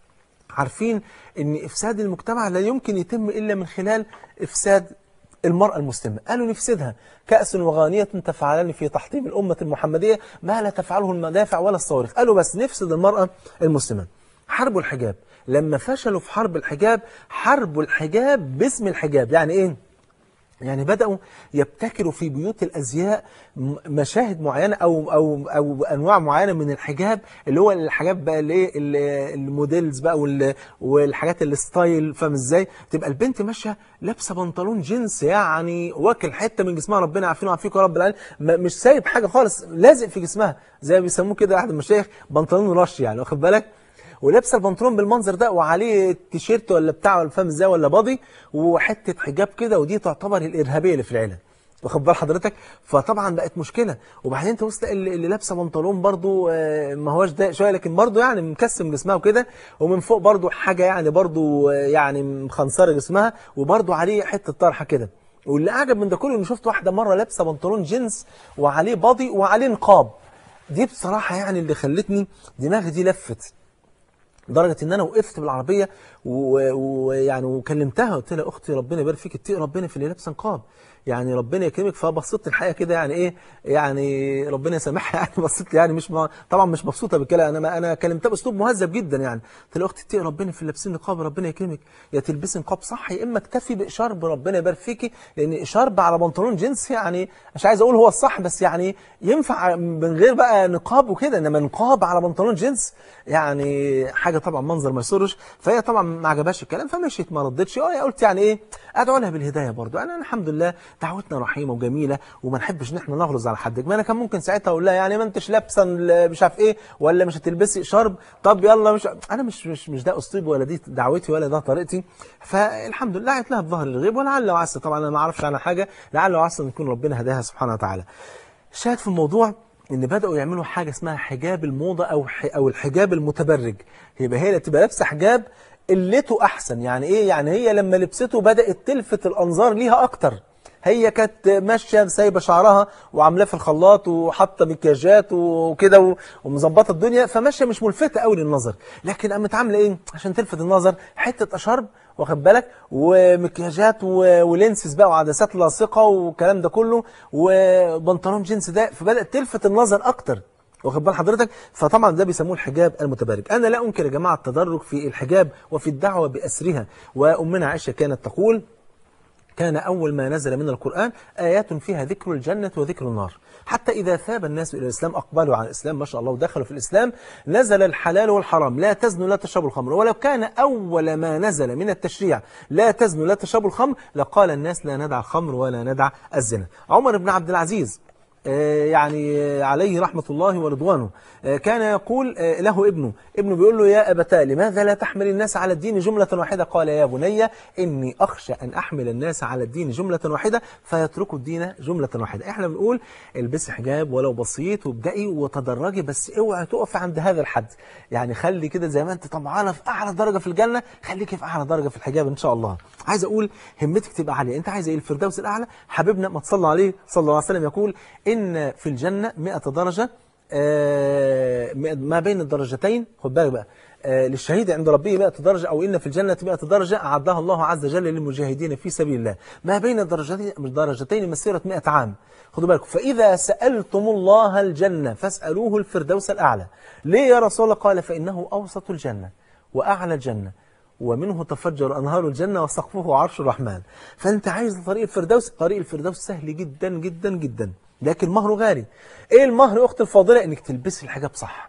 عارفين ان افساد المجتمع لا يمكن يتم الا من خلال افساد المرأة المسلمة قالوا نفسدها كأس وغانية تفعلان في تحطيم الأمة المحمدية ما لا تفعله المدافع ولا الصواريخ قالوا بس نفسد المرأة المسلمة حربوا الحجاب لما فشلوا في حرب الحجاب حربوا الحجاب باسم الحجاب يعني ايه يعني بدأوا يبتكروا في بيوت الأزياء مشاهد معينة أو, أو, أو أنواع معينة من الحجاب اللي هو الحجاب بقى اللي الموديلز بقى والحاجات الستايل فاهم ازاي تبقى البنت ماشية لابسة بنطلون جينز يعني واكل حتة من جسمها ربنا عارفين وعافيك يا رب العالمين مش سايب حاجة خالص لازق في جسمها زي ما بيسموه كده أحد المشايخ بنطلون رش يعني واخد بالك ولابسه البنطلون بالمنظر ده وعليه تيشيرت ولا بتاع ولا فاهم ازاي ولا باضي وحته حجاب كده ودي تعتبر الارهابيه اللي في العيله واخد بال حضرتك فطبعا بقت مشكله وبعدين تبص تلاقي اللي, اللي لابسه بنطلون برضو ما هوش ضيق شويه لكن برضو يعني مكسم جسمها وكده ومن فوق برضو حاجه يعني برضو يعني مخنصره جسمها وبرضو عليه حته طرحه كده واللي اعجب من ده كله اني شفت واحده مره لابسه بنطلون جينز وعليه باضي وعليه نقاب دي بصراحه يعني اللي خلتني دماغي دي لفت لدرجه ان انا وقفت بالعربيه ويعني وكلمتها قلت لها اختي ربنا يبارك فيك اتقي ربنا في اللي لابسه نقاب يعني ربنا يكرمك فبصيت الحقيقه كده يعني ايه يعني ربنا يسامحها يعني بصيت يعني مش ما طبعا مش مبسوطه بالكلام انا انا كلمتها باسلوب مهذب جدا يعني قلت لها اختي اتقي ربنا في اللي لابسين نقاب ربنا يكرمك يا تلبسي نقاب صح يا اما اكتفي باشارب ربنا يبارك فيكي لان اشارب على بنطلون جينز يعني مش عايز اقول هو الصح بس يعني ينفع من غير بقى نقاب وكده انما نقاب على بنطلون جينز يعني حاجه طبعا منظر ما يسرش فهي طبعا ما عجبهاش الكلام فمشيت ما ردتش قلت يعني ايه ادعو لها بالهدايه برضو انا الحمد لله دعوتنا رحيمه وجميله وما نحبش ان احنا نغلظ على حد ما انا كان ممكن ساعتها اقول لها يعني ما انتش لابسه ال- مش عارف ايه ولا مش هتلبسي شرب طب يلا مش انا مش مش مش ده اسلوبي ولا دي دعوتي ولا ده طريقتي فالحمد لله قعدت لها بظهر الغيب ولعل وعسى طبعا انا ما اعرفش عنها حاجه لعل وعسى ان يكون ربنا هداها سبحانه وتعالى شاهد في الموضوع ان بداوا يعملوا حاجه اسمها حجاب الموضه او ح... او الحجاب المتبرج يبقى هي اللي تبقى لابسه حجاب قلته احسن يعني ايه يعني هي لما لبسته بدات تلفت الانظار ليها اكتر هي كانت ماشيه سايبه شعرها وعاملاه في الخلاط وحاطه مكياجات وكده و- ومظبطه الدنيا فماشيه مش ملفته قوي للنظر لكن قامت عامله ايه عشان تلفت النظر حته اشرب واخد بالك ومكياجات و- ولينسز بقى وعدسات لاصقه والكلام ده كله وبنطلون جينز ده فبدات تلفت النظر اكتر واخد بال حضرتك فطبعا ده بيسموه الحجاب المتبرج انا لا انكر يا جماعه التدرج في الحجاب وفي الدعوه باسرها وامنا عائشه كانت تقول كان أول ما نزل من القرآن آيات فيها ذكر الجنة وذكر النار حتى إذا ثاب الناس إلى الإسلام أقبلوا على الإسلام ما شاء الله ودخلوا في الإسلام نزل الحلال والحرام لا تزنوا لا تشربوا الخمر ولو كان أول ما نزل من التشريع لا تزنوا لا تشربوا الخمر لقال الناس لا ندع الخمر ولا ندع الزنا عمر بن عبد العزيز آه، يعني آه، عليه رحمة الله ورضوانه آه، كان يقول آه، له ابنه ابنه بيقول له يا أبتاه لماذا لا تحمل الناس على الدين جملة واحدة قال يا بني إني أخشى أن أحمل الناس على الدين جملة واحدة فيتركوا الدين جملة واحدة إحنا بنقول البسي حجاب ولو بسيط وابدأي وتدرجي بس اوعي تقف عند هذا الحد يعني خلي كده زي ما أنت طمعانة في أعلى درجة في الجنة خليكي في أعلى درجة في الحجاب إن شاء الله عايز أقول همتك تبقى عالية أنت عايز إيه الفردوس الأعلى حبيبنا ما تصلى عليه صلى الله عليه وسلم يقول إن في الجنة 100 درجة آه، ما بين الدرجتين خد بالك بقى آه، للشهيد عند ربه 100 درجة أو إن في الجنة 100 درجة أعدها الله عز وجل للمجاهدين في سبيل الله ما بين الدرجتين الدرجتين مسيرة 100 عام خدوا بالكم فإذا سألتم الله الجنة فاسألوه الفردوس الأعلى ليه يا رسول الله قال فإنه أوسط الجنة وأعلى الجنة ومنه تفجر أنهار الجنة وسقفه عرش الرحمن فأنت عايز طريق الفردوس طريق الفردوس سهل جدا جدا جدا لكن مهره غالي إيه المهر يا أختي الفاضلة إنك تلبسي الحجاب صح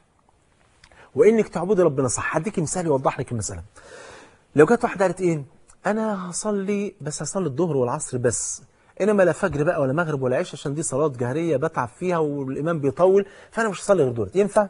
وإنك تعبدي ربنا صح هديك مثال يوضح لك المسألة لو جت واحدة قالت إيه أنا هصلي بس هصلي الظهر والعصر بس إنما لا فجر بقى ولا مغرب ولا عشاء عشان دي صلاة جهرية بتعب فيها والإمام بيطول فأنا مش هصلي غير دولت ينفع؟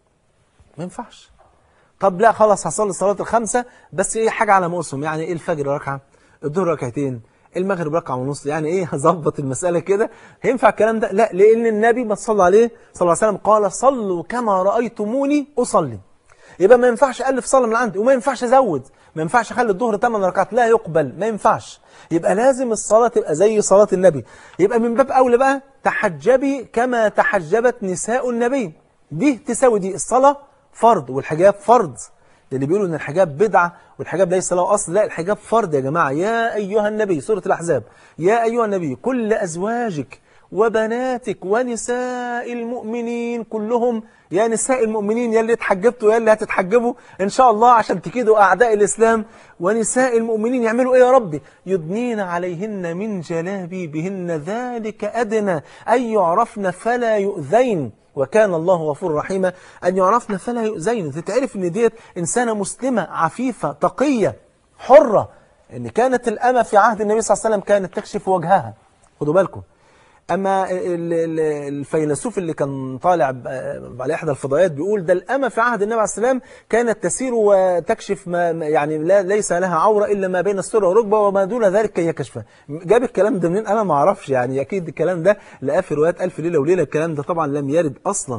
ما ينفعش طب لا خلاص هصلي الصلاة الخمسة بس ايه حاجة على موسم يعني ايه الفجر ركعة الظهر ركعتين المغرب ركعة ونص يعني ايه هظبط المسألة كده هينفع الكلام ده لا لأن النبي ما صلى عليه صلى الله عليه وسلم قال صلوا كما رأيتموني أصلي يبقى ما ينفعش ألف صلاة من عندي وما ينفعش أزود ما ينفعش أخلي الظهر 8 ركعات لا يقبل ما ينفعش يبقى لازم الصلاة تبقى زي صلاة النبي يبقى من باب أولى بقى تحجبي كما تحجبت نساء النبي دي تساوي دي الصلاة فرض والحجاب فرض اللي بيقولوا ان الحجاب بدعة والحجاب ليس له أصل لا الحجاب فرض يا جماعة يا أيها النبي سورة الأحزاب يا أيها النبي كل أزواجك وبناتك ونساء المؤمنين كلهم يا نساء المؤمنين يا اللي اتحجبتوا يا اللي هتتحجبوا إن شاء الله عشان تكيدوا أعداء الإسلام ونساء المؤمنين يعملوا إيه يا ربي يدنين عليهن من جلابيبهن ذلك أدنى أن يعرفن فلا يؤذين وكان الله غفور رحيما أن يعرفن فلا يؤذين تتعرف أن ديت إنسانة مسلمة عفيفة تقية حرة أن كانت الأمة في عهد النبي صلى الله عليه وسلم كانت تكشف وجهها خدوا بالكم أما ال- ال- الفيلسوف اللي كان طالع ب- على إحدى الفضائيات بيقول ده الأمة في عهد النبي عليه السلام كانت تسير وتكشف ما ما- يعني لا ليس لها عورة إلا ما بين السرة والركبة وما دون ذلك هي كشفة جاب الكلام ده منين أنا ما أعرفش يعني أكيد الكلام ده لقاه في روايات ألف ليلة وليلة الكلام ده طبعا لم يرد أصلا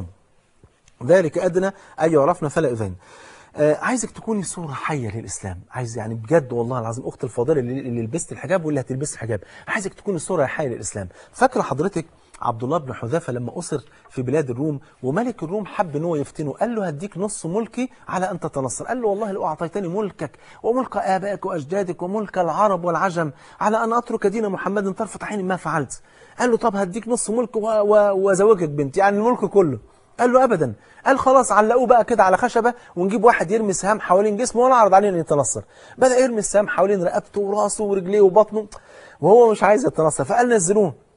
ذلك أدنى أن يعرفنا فلا أذين آه عايزك تكوني صورة حية للإسلام عايز يعني بجد والله العظيم أخت الفاضلة اللي, اللي لبست الحجاب واللي هتلبس الحجاب عايزك تكوني صورة حية للإسلام فاكرة حضرتك عبد الله بن حذافة لما أسر في بلاد الروم وملك الروم حب ان هو يفتنه قال له هديك نص ملكي على أن تتنصر قال له والله لو أعطيتني ملكك وملك آبائك وأجدادك وملك العرب والعجم على أن أترك دين محمد طرفة عين ما فعلت قال له طب هديك نص ملك و- و- وزوجك بنت يعني الملك كله قال له ابدا قال خلاص علقوه بقى كده على خشبه ونجيب واحد يرمي سهام حوالين جسمه ونعرض عليه انه يتنصر بدا يرمي السهام حوالين رقبته وراسه ورجليه وبطنه وهو مش عايز يتنصر فقال نزلوه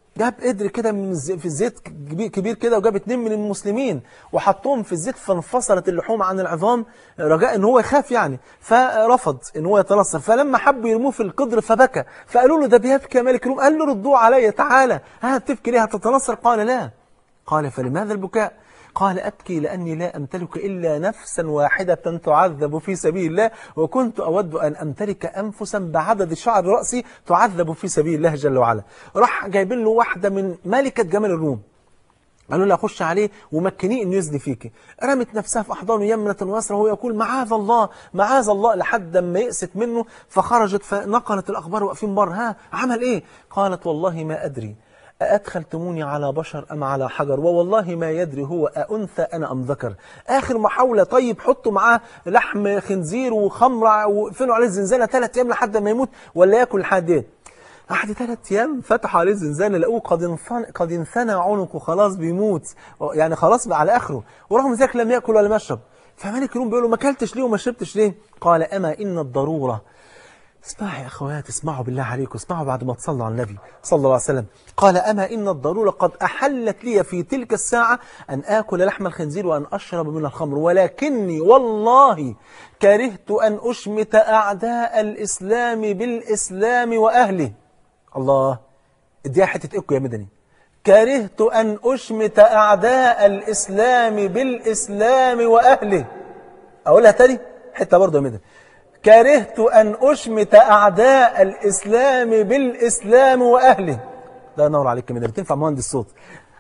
جاب قدر كده من الز- في الزيت كبير, كبير كده وجاب اتنين من المسلمين وحطهم في الزيت فانفصلت اللحوم عن العظام رجاء ان هو يخاف يعني فرفض ان هو يتنصر فلما حبوا يرموه في القدر فبكى فقالوا له ده بيبكي يا ملك الروم قال له ردوه علي تعالى ها بتبكي ليه هتتنصر قال لا قال فلماذا البكاء قال أبكي لأني لا أمتلك إلا نفسا واحدة تعذب في سبيل الله وكنت أود أن أمتلك أنفسا بعدد شعر رأسي تعذب في سبيل الله جل وعلا راح جايبين له واحدة من ملكة جمال الروم قالوا له اخش عليه ومكنيه انه يزني فيك رمت نفسها في احضانه يمنة ويسرى وهو يقول معاذ الله معاذ الله لحد ما يئست منه فخرجت فنقلت الاخبار واقفين بره ها عمل ايه قالت والله ما ادري أدخلتموني على بشر أم على حجر ووالله ما يدري هو أأنثى أنا أم ذكر آخر محاولة طيب حطوا معاه لحم خنزير وخمرة وقفلوا عليه الزنزانة ثلاث أيام لحد ما يموت ولا ياكل لحد ايه بعد ثلاث ايام فتحوا عليه الزنزانه لقوه قد انثنى قد انثنى عنقه خلاص بيموت يعني خلاص بقى على اخره ورغم ذلك لم ياكل ولا يشرب فملك الروم بيقول له ما اكلتش ليه وما شربتش ليه قال اما ان الضروره اسمعوا يا اخوات اسمعوا بالله عليكم اسمعوا بعد ما تصلوا على النبي صلى الله عليه وسلم قال اما ان الضروره قد احلت لي في تلك الساعه ان اكل لحم الخنزير وان اشرب من الخمر ولكني والله كرهت ان اشمت اعداء الاسلام بالاسلام واهله الله اديها حتة اكو يا مدني كرهت أن أشمت أعداء الإسلام بالإسلام وأهله أقولها تاني حتة برضه يا مدني كرهت أن أشمت أعداء الإسلام بالإسلام وأهله ده نور عليك يا مدني تنفع مهندس صوت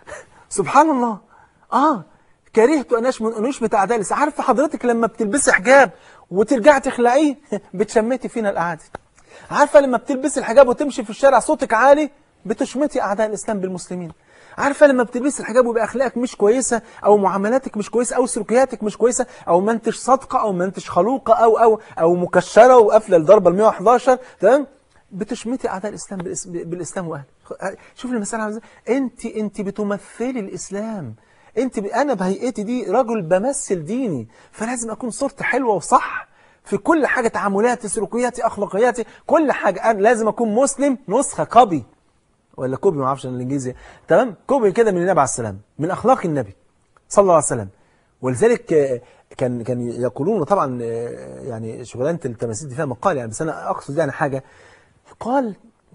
سبحان الله آه كرهت أن أشمت أن أشمت أعداء الإسلام عارفة حضرتك لما بتلبسي حجاب وترجعي تخلعيه بتشمتي فينا الأعادي عارفة لما بتلبسي الحجاب وتمشي في الشارع صوتك عالي بتشمتي أعداء الإسلام بالمسلمين عارفة لما بتلبسي الحجاب ويبقى أخلاقك مش كويسة أو معاملاتك مش كويسة أو سلوكياتك مش كويسة أو ما انتش صادقة أو ما انتش خلوقة أو أو أو مكشرة وقافلة الضربة ال 111 تمام بتشمتي أعداء الإسلام بالإس- بالإسلام وأهله شوف المسألة عاملة إزاي أنت أنت بتمثلي الإسلام أنت ب... أنا بهيئتي دي رجل بمثل ديني فلازم أكون صورتي حلوة وصح في كل حاجة تعاملاتي سلوكياتي أخلاقياتي كل حاجة أنا لازم أكون مسلم نسخة كوبي ولا كوبي ما اعرفش أنا الانجليزي تمام كوبي كده من النبي عليه السلام من اخلاق النبي صلى الله عليه وسلم ولذلك آه، كان كان يقولون طبعا آه، يعني شغلانه التماثيل دي فيها مقال يعني بس انا اقصد يعني حاجه قال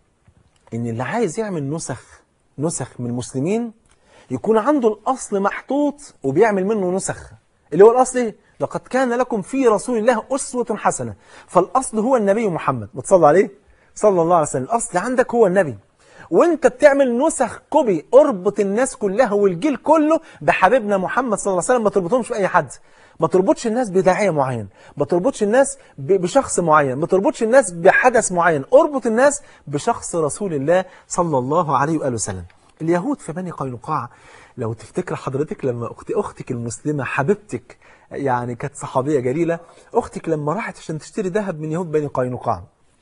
ان اللي عايز يعمل نسخ نسخ من المسلمين يكون عنده الاصل محطوط وبيعمل منه نسخ اللي هو الاصل ايه لقد كان لكم في رسول الله اسوه حسنه فالاصل هو النبي محمد بتصلي عليه صلى الله عليه وسلم الاصل عندك هو النبي وانت بتعمل نسخ كوبي اربط الناس كلها والجيل كله بحبيبنا محمد صلى الله عليه وسلم ما تربطهمش باي حد ما تربطش الناس بداعيه معين ما تربطش الناس ب- بشخص معين ما تربطش الناس بحدث معين اربط الناس بشخص رسول الله صلى الله عليه واله وسلم اليهود في بني قينقاع لو تفتكر حضرتك لما اختي اختك المسلمه حبيبتك يعني كانت صحابيه جليله اختك لما راحت عشان تشتري ذهب من يهود بني قينقاع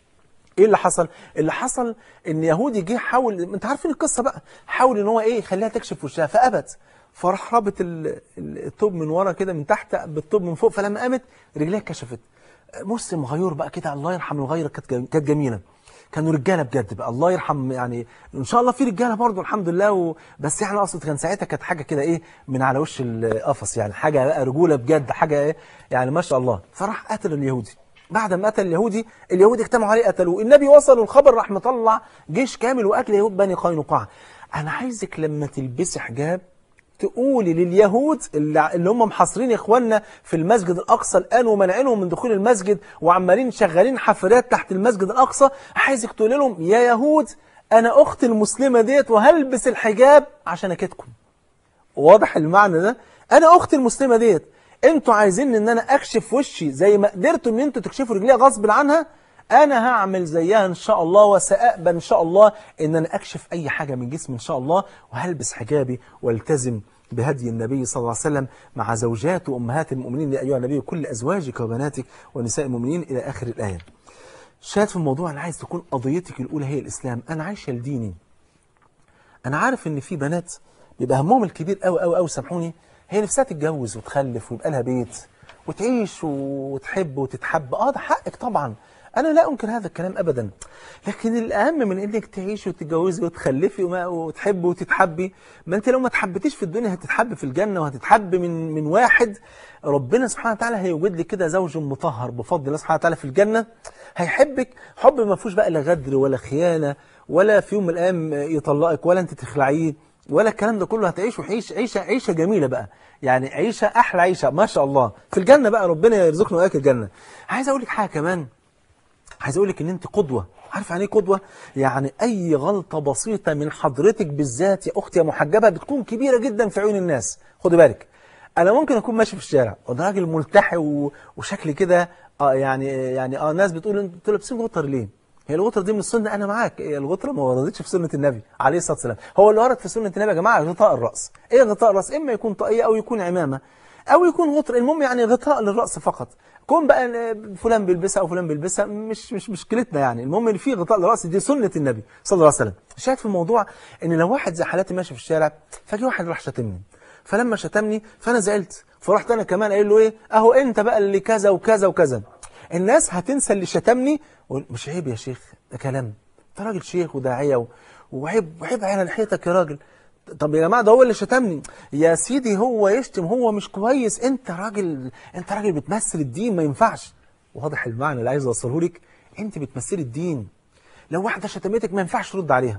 ايه اللي حصل اللي حصل ان يهودي جه حاول انت عارفين القصه بقى حاول ان هو ايه يخليها تكشف وشها فابت فراح رابط ال- ال- الثوب من ورا كده من تحت بالثوب من فوق فلما قامت رجليها كشفت مسلم غيور بقى كده الله يرحم الغيره كانت جم- كانت جميله كانوا رجاله بجد بقى الله يرحم يعني ان شاء الله في رجاله برضه الحمد لله و... بس يعني اقصد كان ساعتها كانت حاجه كده ايه من على وش القفص يعني حاجه بقى رجوله بجد حاجه ايه يعني ما شاء الله فراح قتل اليهودي بعد ما قتل اليهودي اليهود اجتمعوا عليه قتلوه النبي وصل الخبر راح مطلع جيش كامل وقتل يهود بني قينقاع انا عايزك لما تلبسي حجاب تقولي لليهود اللي اللي هم محاصرين اخواننا في المسجد الاقصى الان ومنعينهم من دخول المسجد وعمالين شغالين حفلات تحت المسجد الاقصى عايزك تقولي لهم يا يهود انا اختي المسلمه ديت وهلبس الحجاب عشان اكيدكم واضح المعنى ده انا اختي المسلمه ديت انتوا عايزين ان انا اكشف وشي زي ما قدرتوا ان انتوا تكشفوا رجليها غصب عنها انا هعمل زيها ان شاء الله وساقبل ان شاء الله ان انا اكشف اي حاجه من جسمي ان شاء الله وهلبس حجابي والتزم بهدي النبي صلى الله عليه وسلم مع زوجات وامهات المؤمنين يا ايها النبي كل ازواجك وبناتك ونساء المؤمنين الى اخر الايه شاهد في الموضوع انا عايز تكون قضيتك الاولى هي الاسلام انا عايشه لديني انا عارف ان في بنات بيبقى همهم الكبير قوي قوي قوي سامحوني هي نفسها تتجوز وتخلف ويبقى لها بيت وتعيش وتحب وتتحب اه ده حقك طبعا انا لا انكر هذا الكلام ابدا لكن الاهم من انك تعيشي وتتجوزي وتخلفي وما وتحبي وتتحبي ما انت لو ما تحبتيش في الدنيا هتتحب في الجنه وهتتحب من من واحد ربنا سبحانه وتعالى هيوجد لك كده زوج مطهر بفضل الله سبحانه وتعالى في الجنه هيحبك حب ما فيهوش بقى لا غدر ولا خيانه ولا في يوم من الايام يطلقك ولا انت تخلعيه ولا الكلام ده كله هتعيش وعيش عيشه عيشه جميله بقى يعني عيشه احلى عيشه ما شاء الله في الجنه بقى ربنا يرزقنا واياك الجنه عايز اقول لك حاجه كمان عايز اقول لك ان انت قدوه عارف يعني ايه قدوه يعني اي غلطه بسيطه من حضرتك بالذات يا اختي يا محجبه بتكون كبيره جدا في عيون الناس خدي بالك انا ممكن اكون ماشي في الشارع وده راجل ملتحي و... وشكلي كده اه يعني يعني اه ناس بتقول انتوا لابسين غطر ليه هي الغطرة دي من السنة أنا معاك هي الغطرة ما وردتش في سنة النبي عليه الصلاة والسلام هو اللي ورد في سنة النبي يا جماعة غطاء الرأس إيه غطاء الرأس إما يكون طاقية أو يكون عمامة أو يكون غطر المهم يعني غطاء للرأس فقط كون بقى فلان بيلبسها أو فلان بيلبسها مش مش مشكلتنا يعني المهم إن في غطاء للرأس دي سنة النبي صلى الله عليه وسلم شاهد في الموضوع إن لو واحد زي حالاتي ماشي في الشارع فجي واحد راح شتمني فلما شتمني فأنا زعلت فرحت أنا كمان قايل له إيه أهو أنت بقى اللي كذا وكذا وكذا الناس هتنسى اللي شتمني مش عيب يا شيخ ده كلام انت راجل شيخ وداعيه و... وعيب وعيب على لحيتك يا راجل طب يا جماعه ده هو اللي شتمني يا سيدي هو يشتم هو مش كويس انت راجل انت راجل بتمثل الدين ما ينفعش واضح المعنى اللي عايز اوصله لك انت بتمثلي الدين لو واحده شتمتك ما ينفعش ترد عليها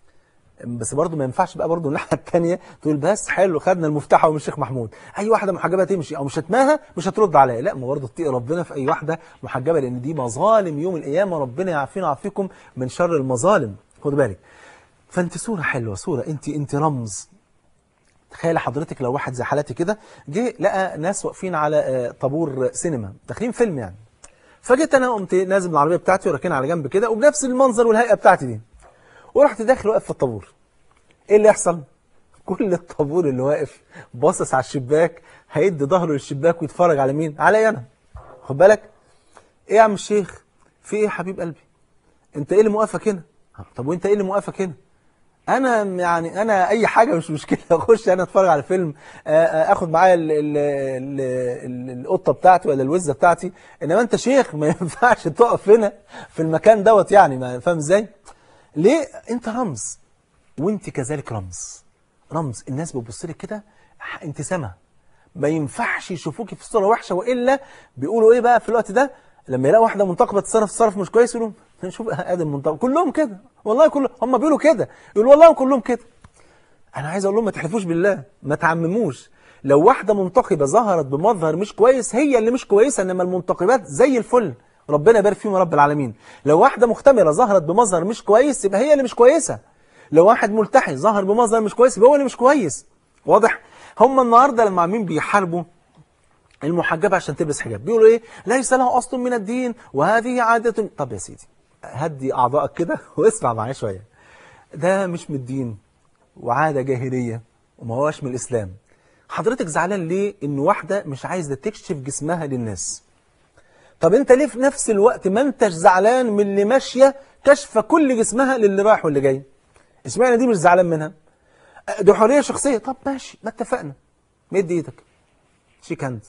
بس برضه ما ينفعش بقى برضه الناحيه الثانيه تقول بس حلو خدنا المفتاح من الشيخ محمود اي واحده محجبه تمشي او مش هتماها مش هترد عليا لا ما برضه اتقي ربنا في اي واحده محجبه لان دي مظالم يوم القيامه ربنا يعافينا ويعافيكم من شر المظالم خد بالك فانت صوره حلوه صوره انت انت رمز تخيل حضرتك لو واحد زي حالاتي كده جه لقى ناس واقفين على طابور سينما داخلين فيلم يعني فجيت انا قمت نازل من العربيه بتاعتي وراكنها على جنب كده وبنفس المنظر والهيئه بتاعتي دي ورحت داخل واقف في الطابور ايه اللي يحصل كل الطابور اللي واقف باصص على الشباك هيدي ظهره للشباك ويتفرج على مين عليا انا خد بالك ايه يا عم الشيخ في ايه يا حبيب قلبي انت ايه اللي موقفك هنا طب وانت ايه اللي موقفك هنا انا يعني انا اي حاجه مش مشكله اخش انا اتفرج على فيلم اخد معايا القطه بتاعتي ولا الوزه بتاعتي انما انت شيخ ما ينفعش تقف هنا في المكان دوت يعني ما فاهم ازاي ليه انت رمز وانت كذلك رمز رمز الناس بتبص لك كده انت سما ما ينفعش يشوفوكي في صوره وحشه والا بيقولوا ايه بقى في الوقت ده لما يلاقوا واحده منتقبه تتصرف تصرف مش كويس يقولوا نشوف ادم منتقب كلهم كده والله كلهم هم بيقولوا كده يقولوا والله كلهم كده انا عايز اقول لهم ما تحلفوش بالله ما تعمموش لو واحده منتقبه ظهرت بمظهر مش كويس هي اللي مش كويسه انما المنتقبات زي الفل ربنا يبارك فيهم يا رب العالمين لو واحده مختمره ظهرت بمظهر مش كويس يبقى هي اللي مش كويسه لو واحد ملتحي ظهر بمظهر مش كويس يبقى هو اللي مش كويس واضح هم النهارده لما عاملين بيحاربوا المحجبة عشان تلبس حجاب بيقولوا ايه ليس له اصل من الدين وهذه عادة طب يا سيدي هدي اعضائك كده واسمع معايا شوية ده مش من الدين وعادة جاهلية وما هوش من الاسلام حضرتك زعلان ليه ان واحدة مش عايزة تكشف جسمها للناس طب انت ليه في نفس الوقت ما انتش زعلان من اللي ماشية كشف كل جسمها للي رايح واللي جاي اشمعنى دي مش زعلان منها دي حريه شخصيه طب ماشي ما اتفقنا مد ايدك شيك هاند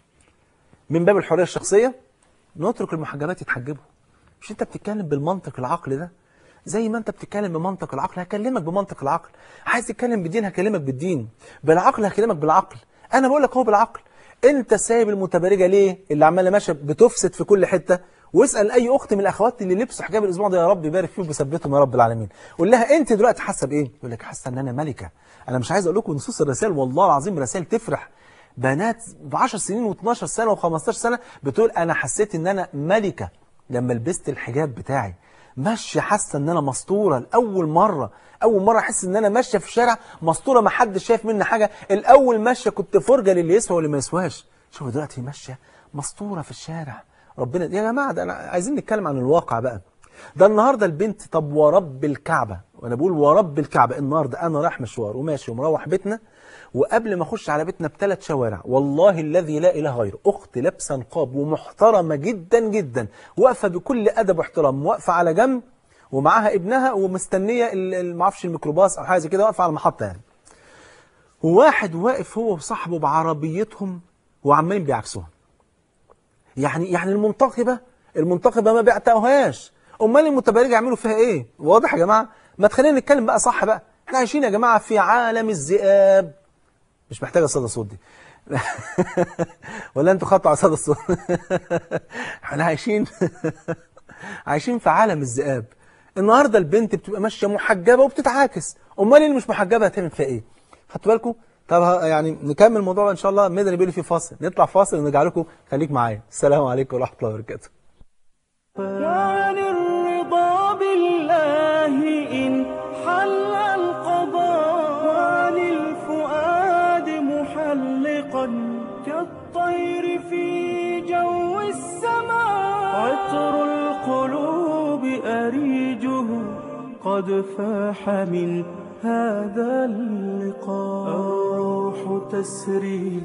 من باب الحريه الشخصيه نترك المحجبات يتحجبوا مش انت بتتكلم بالمنطق العقلي ده زي ما انت بتتكلم بمنطق العقل هكلمك بمنطق العقل عايز تتكلم بالدين هكلمك بالدين بالعقل هكلمك بالعقل انا بقول لك هو بالعقل انت سايب المتبرجه ليه اللي عماله ماشيه بتفسد في كل حته واسال اي اخت من الاخوات اللي لبسوا حجاب الاسبوع ده يا رب يبارك فيهم ويثبتهم يا رب العالمين قول لها انت دلوقتي حاسه بايه يقول لك حاسه ان انا ملكه انا مش عايز اقول لكم نصوص الرسائل والله العظيم رسائل تفرح بنات ب 10 سنين و12 سنه و15 سنه بتقول انا حسيت ان انا ملكه لما لبست الحجاب بتاعي ماشيه حاسه ان انا مسطوره لاول مره اول مره احس ان انا ماشيه في الشارع مسطوره ما حدش شايف مني حاجه الاول ماشيه كنت فرجه للي يسوى واللي ما يسواش شوفوا دلوقتي ماشيه مسطوره في الشارع ربنا يا جماعه ده أنا عايزين نتكلم عن الواقع بقى ده النهارده البنت طب ورب الكعبه وانا بقول ورب الكعبه النهارده انا رايح مشوار وماشي ومروح بيتنا وقبل ما اخش على بيتنا بثلاث شوارع والله الذي لا اله غيره اخت لابسه نقاب ومحترمه جدا جدا واقفه بكل ادب واحترام واقفه على جنب ومعاها ابنها ومستنيه ما اعرفش الميكروباص او حاجه زي كده واقفه على المحطه يعني وواحد واقف هو وصاحبه بعربيتهم وعمالين بيعكسوها يعني يعني المنتقبه المنتقبة ما بيعتقوهاش امال المتبرجة يعملوا فيها ايه واضح يا جماعة ما تخلينا نتكلم بقى صح بقى احنا عايشين يا جماعة في عالم الذئاب مش محتاجة صدى صوت دي ولا انتوا خدتوا على صدى الصوت احنا عايشين عايشين في عالم الذئاب النهارده البنت بتبقى ماشيه محجبه وبتتعاكس امال اللي مش محجبه هتعمل فيها ايه خدتوا بالكم طب ه- يعني نكمل الموضوع ده ان شاء الله مدني بيقول لي في فاصل نطلع فاصل ونرجع لكم خليك معايا السلام عليكم ورحمه الله وبركاته وعن الرضا بالله إن حل القضاء وعن الفؤاد محلقا كالطير في جو السماء عطر القلوب أريجه قد فاح من هذا اللقاء الروح تسري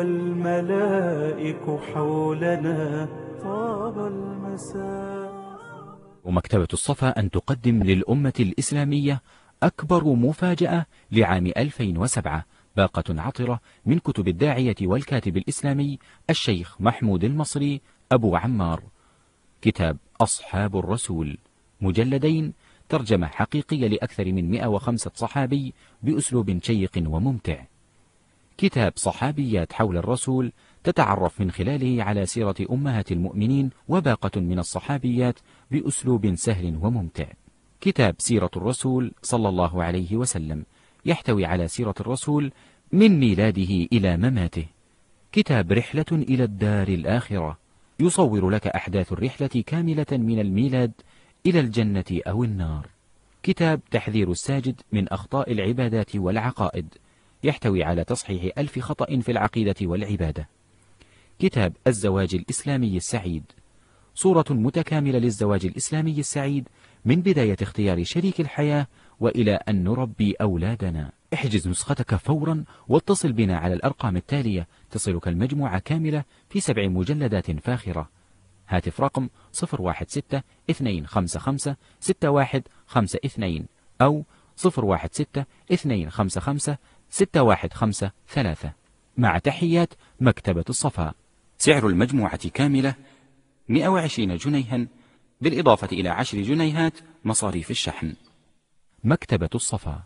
والملائك حولنا طاب المساء ومكتبة الصفا أن تقدم للأمة الإسلامية أكبر مفاجأة لعام 2007 باقة عطرة من كتب الداعية والكاتب الإسلامي الشيخ محمود المصري أبو عمار كتاب أصحاب الرسول مجلدين ترجمة حقيقية لأكثر من 105 صحابي بأسلوب شيق وممتع كتاب صحابيات حول الرسول تتعرف من خلاله على سيرة أمهات المؤمنين وباقة من الصحابيات بأسلوب سهل وممتع. كتاب سيرة الرسول صلى الله عليه وسلم يحتوي على سيرة الرسول من ميلاده إلى مماته. كتاب رحلة إلى الدار الآخرة يصور لك أحداث الرحلة كاملة من الميلاد إلى الجنة أو النار. كتاب تحذير الساجد من أخطاء العبادات والعقائد يحتوي على تصحيح ألف خطأ في العقيدة والعبادة. كتاب الزواج الإسلامي السعيد صورة متكاملة للزواج الإسلامي السعيد من بداية اختيار شريك الحياة وإلى أن نربي أولادنا احجز نسختك فورا واتصل بنا على الأرقام التالية تصلك المجموعة كاملة في سبع مجلدات فاخرة هاتف رقم 016 255 6152 أو 016 255 6153 مع تحيات مكتبة الصفا سعر المجموعة كاملة 120 جنيها بالإضافة إلى 10 جنيهات مصاريف الشحن مكتبة الصفا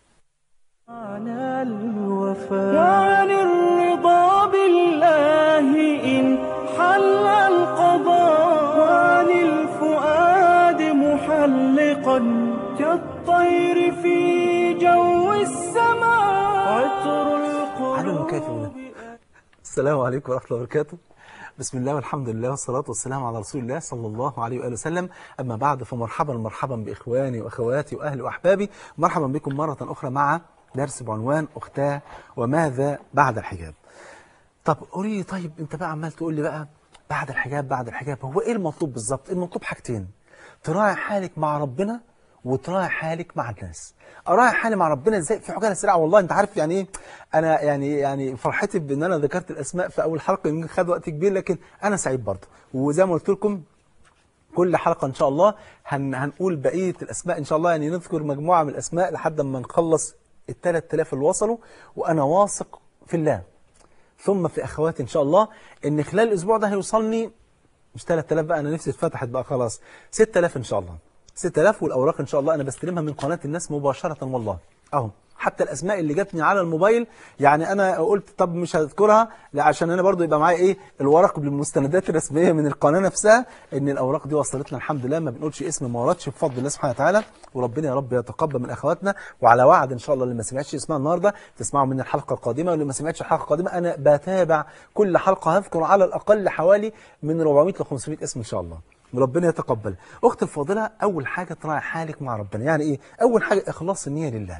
عن الوفاء وعن الرضا بالله إن حل القضاء وعن الفؤاد محلقا كالطير في جو السماء عطر على المكافئ القلوب السلام عليكم ورحمة الله وبركاته بسم الله والحمد لله والصلاة والسلام على رسول الله صلى الله عليه وآله وسلم أما بعد فمرحبا مرحبا بإخواني وأخواتي وأهلي وأحبابي مرحبا بكم مرة أخرى مع درس بعنوان أختاه وماذا بعد الحجاب طب قولي لي طيب أنت بقى عمال تقول لي بقى بعد الحجاب بعد الحجاب هو إيه المطلوب بالظبط المطلوب حاجتين تراعي حالك مع ربنا وتراعي حالك مع الناس اراعي حالي مع ربنا ازاي في عجاله سريعه والله انت عارف يعني ايه انا يعني يعني فرحتي بان انا ذكرت الاسماء في اول حلقه يمكن خد وقت كبير لكن انا سعيد برضه وزي ما قلت لكم كل حلقة إن شاء الله هن هنقول بقية الأسماء إن شاء الله يعني نذكر مجموعة من الأسماء لحد ما نخلص الثلاث آلاف اللي وصلوا وأنا واثق في الله ثم في أخواتي إن شاء الله إن خلال الأسبوع ده هيوصلني مش 3000 بقى أنا نفسي اتفتحت بقى خلاص 6000 إن شاء الله 6000 والأوراق إن شاء الله أنا بستلمها من قناة الناس مباشرة والله أهو حتى الاسماء اللي جاتني على الموبايل يعني انا قلت طب مش هذكرها لا عشان انا برضو يبقى معايا ايه الورق بالمستندات الرسميه من القناه نفسها ان الاوراق دي وصلتنا الحمد لله ما بنقولش اسم ما وردش بفضل الله سبحانه وتعالى وربنا يا رب يتقبل من اخواتنا وعلى وعد ان شاء الله اللي ما سمعتش اسمها النهارده تسمعوا من الحلقه القادمه واللي ما سمعتش الحلقه القادمه انا بتابع كل حلقه هذكر على الاقل حوالي من 400 ل 500 اسم ان شاء الله وربنا يتقبل اختي الفاضله اول حاجه تراعي حالك مع ربنا يعني ايه اول حاجه اخلاص النيه لله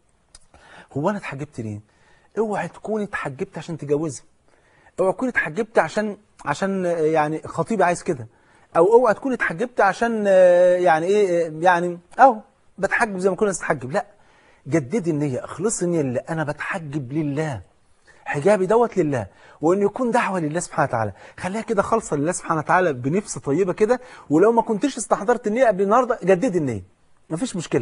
هو انا اتحجبت ليه اوعي تكوني اتحجبت عشان تجوزي اوعي تكوني اتحجبت عشان عشان آه، يعني خطيبي عايز كده او اوعي تكوني اتحجبت عشان آه، يعني ايه آه، يعني اهو بتحجب زي ما كل الناس تتحجب لا جددي النيه اخلصي النيه لله انا بتحجب لله حجابي دوت لله وان يكون دعوه لله سبحانه وتعالى خليها كده خالصه لله سبحانه وتعالى بنفس طيبه كده ولو ما كنتش استحضرت النيه قبل النهارده جددي النيه مفيش مشكله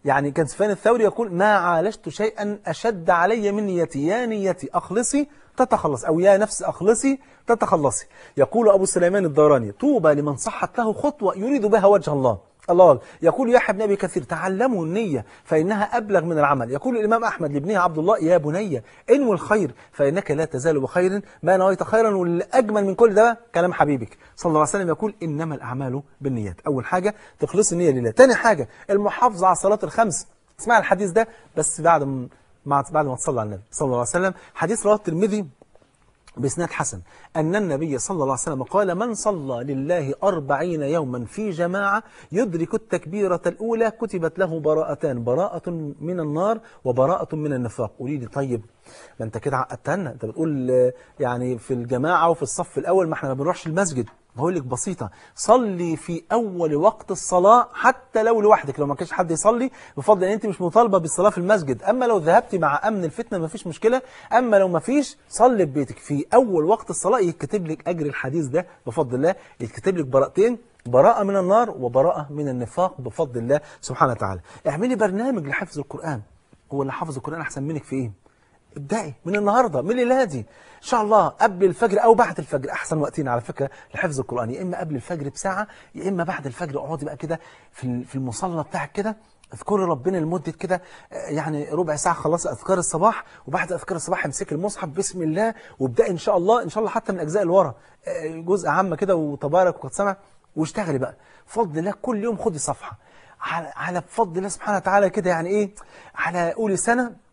يعني كان سفيان الثوري يقول ما عالجت شيئا أشد علي من نيتي يا نيتي أخلصي تتخلص أو يا نفس أخلصي تتخلصي يقول أبو سليمان الداراني طوبى لمن صحت له خطوة يريد بها وجه الله الله أكبر. يقول يحيى بن ابي كثير تعلموا النية فإنها أبلغ من العمل يقول الإمام أحمد لابنه عبد الله يا بني انوي الخير فإنك لا تزال بخير ما نويت خيرا والأجمل من كل ده كلام حبيبك صلى الله عليه وسلم يقول إنما الأعمال بالنيات أول حاجة تخلص النية لله تاني حاجة المحافظة على الصلاة الخمس اسمع الحديث ده بس بعد ما بعد ما تصلى على النبي صلى الله عليه وسلم حديث رواه الترمذي بإسناد حسن أن النبي صلى الله عليه وسلم قال من صلى لله أربعين يوما في جماعة يدرك التكبيرة الأولى كتبت له براءتان براءة من النار وبراءة من النفاق قولي لي طيب ما أنت كده عقدتنا أنت بتقول آه، يعني في الجماعة وفي الصف الأول ما احنا ما بنروحش المسجد بقول لك بسيطة صلي في أول وقت الصلاة حتى لو لوحدك لو ما كانش حد يصلي بفضل أن أنت مش مطالبة بالصلاة في المسجد أما لو ذهبت مع أمن الفتنة ما فيش مشكلة أما لو ما فيش صلي في بيتك في أول وقت الصلاة يتكتب لك أجر الحديث ده بفضل الله يتكتب لك براءتين براءة من النار وبراءة من النفاق بفضل الله سبحانه وتعالى اعملي برنامج لحفظ القرآن هو اللي حافظ القرآن أحسن منك في إيه ابدأي من النهاردة من الليلة دي إن شاء الله قبل الفجر أو بعد الفجر أحسن وقتين على فكرة لحفظ القرآن يا إما قبل الفجر بساعة يا إما بعد الفجر اقعدي بقى كده في في المصلى بتاعك كده اذكري ربنا لمدة كده آه، يعني ربع ساعة خلصي أذكار الصباح وبعد أذكار الصباح امسكي المصحف بسم الله وابدأي إن شاء الله إن شاء الله حتى من أجزاء الورا آه، جزء عامة كده وتبارك وقد سمع واشتغلي بقى بفضل الله كل يوم خدي صفحة على على بفضل الله سبحانه وتعالى كده يعني إيه على قولي سنة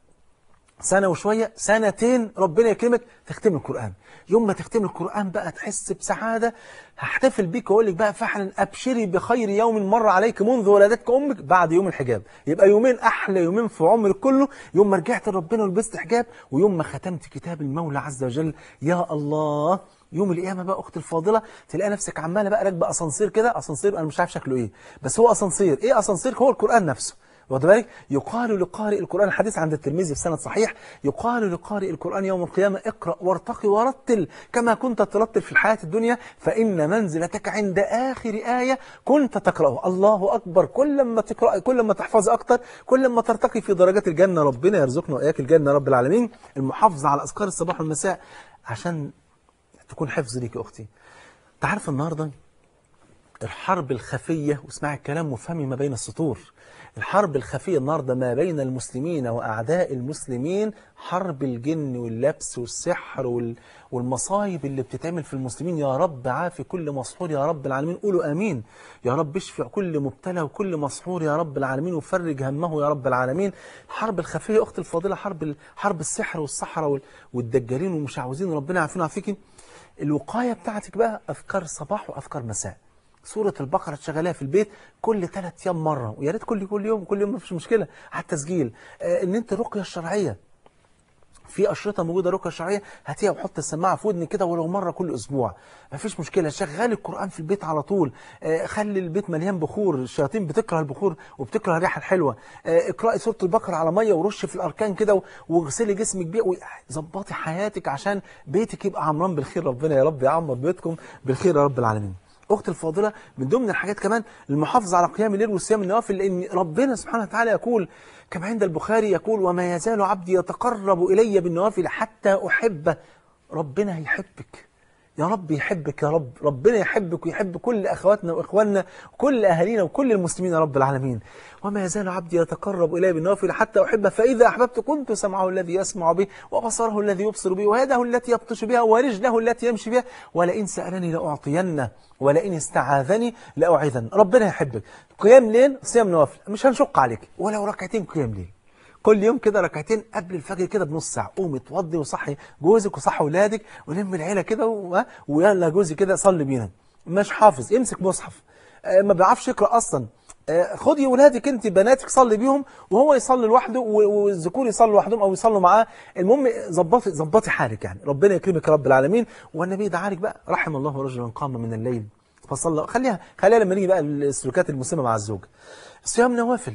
سنة وشوية سنتين ربنا يكرمك تختم القرآن يوم ما تختم القرآن بقى تحس بسعادة هحتفل بيك واقول لك بقى فعلا أبشري بخير يوم مر عليك منذ ولدتك أمك بعد يوم الحجاب يبقى يومين أحلى يومين في عمرك كله يوم ما رجعت لربنا ولبست حجاب ويوم ما ختمت كتاب المولى عز وجل يا الله يوم القيامة بقى أختي الفاضلة تلاقي نفسك عمالة بقى راكبة أسانسير كده أسانسير أنا مش عارف شكله إيه بس هو أسانسير إيه أسانسير هو القرآن نفسه واخد بالك يقال لقارئ القرآن الحديث عند الترمذي في سند صحيح يقال لقارئ القرآن يوم القيامة اقرأ وارتقي ورتل كما كنت ترتل في الحياة الدنيا فإن منزلتك عند آخر آية كنت تقرأه الله أكبر كل ما تقرأ كل ما تحفظ أكتر كل ما ترتقي في درجات الجنة ربنا يرزقنا وإياك الجنة رب العالمين المحافظة على أذكار الصباح والمساء عشان تكون حفظ ليك يا أختي تعرف النهاردة الحرب الخفية واسمعي الكلام وفهمي ما بين السطور الحرب الخفية النهاردة ما بين المسلمين وأعداء المسلمين حرب الجن واللبس والسحر وال... والمصايب اللي بتتعمل في المسلمين يا رب عافي كل مسحور يا رب العالمين قولوا آمين يا رب اشفع كل مبتلى وكل مسحور يا رب العالمين وفرج همه يا رب العالمين الحرب الخفية أخت الفاضلة حرب ال... حرب السحر والسحرة وال... والدجالين والمشعوذين ربنا يعافينا ويعافيكي الوقاية بتاعتك بقى أذكار صباح وأذكار مساء سورة البقرة تشغلها في البيت كل ثلاث أيام مرة ويا ريت كل كل يوم كل يوم مفيش مشكلة على التسجيل آه إن أنت الرقية الشرعية في أشرطة موجودة رقية شرعية هاتيها وحط السماعة في ودني كده ولو مرة كل أسبوع مفيش مشكلة شغال القرآن في البيت على طول آه خلي البيت مليان بخور الشياطين بتكره البخور وبتكره الريحة الحلوة آه اقرأي سورة البقرة على مية ورش في الأركان كده و- واغسلي جسمك بيه وظبطي حياتك عشان بيتك يبقى عمران بالخير ربنا يا رب يعمر بيتكم بالخير يا رب العالمين أختي الفاضلة من ضمن الحاجات كمان المحافظة على قيام الليل والصيام النوافل لأن ربنا سبحانه وتعالى يقول كما عند البخاري يقول وما يزال عبدي يتقرب إلي بالنوافل حتى أحبه ربنا هيحبك يا رب يحبك يا رب ربنا يحبك ويحب كل أخواتنا وإخواننا وكل أهالينا وكل المسلمين يا رب العالمين وما يزال عبدي يتقرب إلي بالنوافل حتى أحبه فإذا أحببت كنت سمعه الذي يسمع به وبصره الذي يبصر به ويده التي يبطش بها ورجله التي يمشي بها ولئن سألني لأعطينه ولئن استعاذني لأعيذن ربنا يحبك قيام ليل صيام نوافل مش هنشق عليك ولو ركعتين قيام ليل كل يوم كده ركعتين قبل الفجر كده بنص ساعة قوم اتوضي وصحي جوزك وصحي ولادك ولم العيلة كده و... ويلا جوزي كده صلي بينا مش حافظ امسك مصحف آه، ما بيعرفش يقرأ أصلا آه، خدي ولادك انت بناتك صلي بيهم وهو يصلي لوحده و- والذكور يصلوا لوحدهم او يصلوا معاه المهم ظبطي ظبطي حالك يعني ربنا يكرمك يا رب العالمين والنبي دعا لك بقى رحم الله رجلا قام من الليل فصلى خليها خليها لما نيجي بقى السلوكات المسلمه مع الزوج صيام نوافل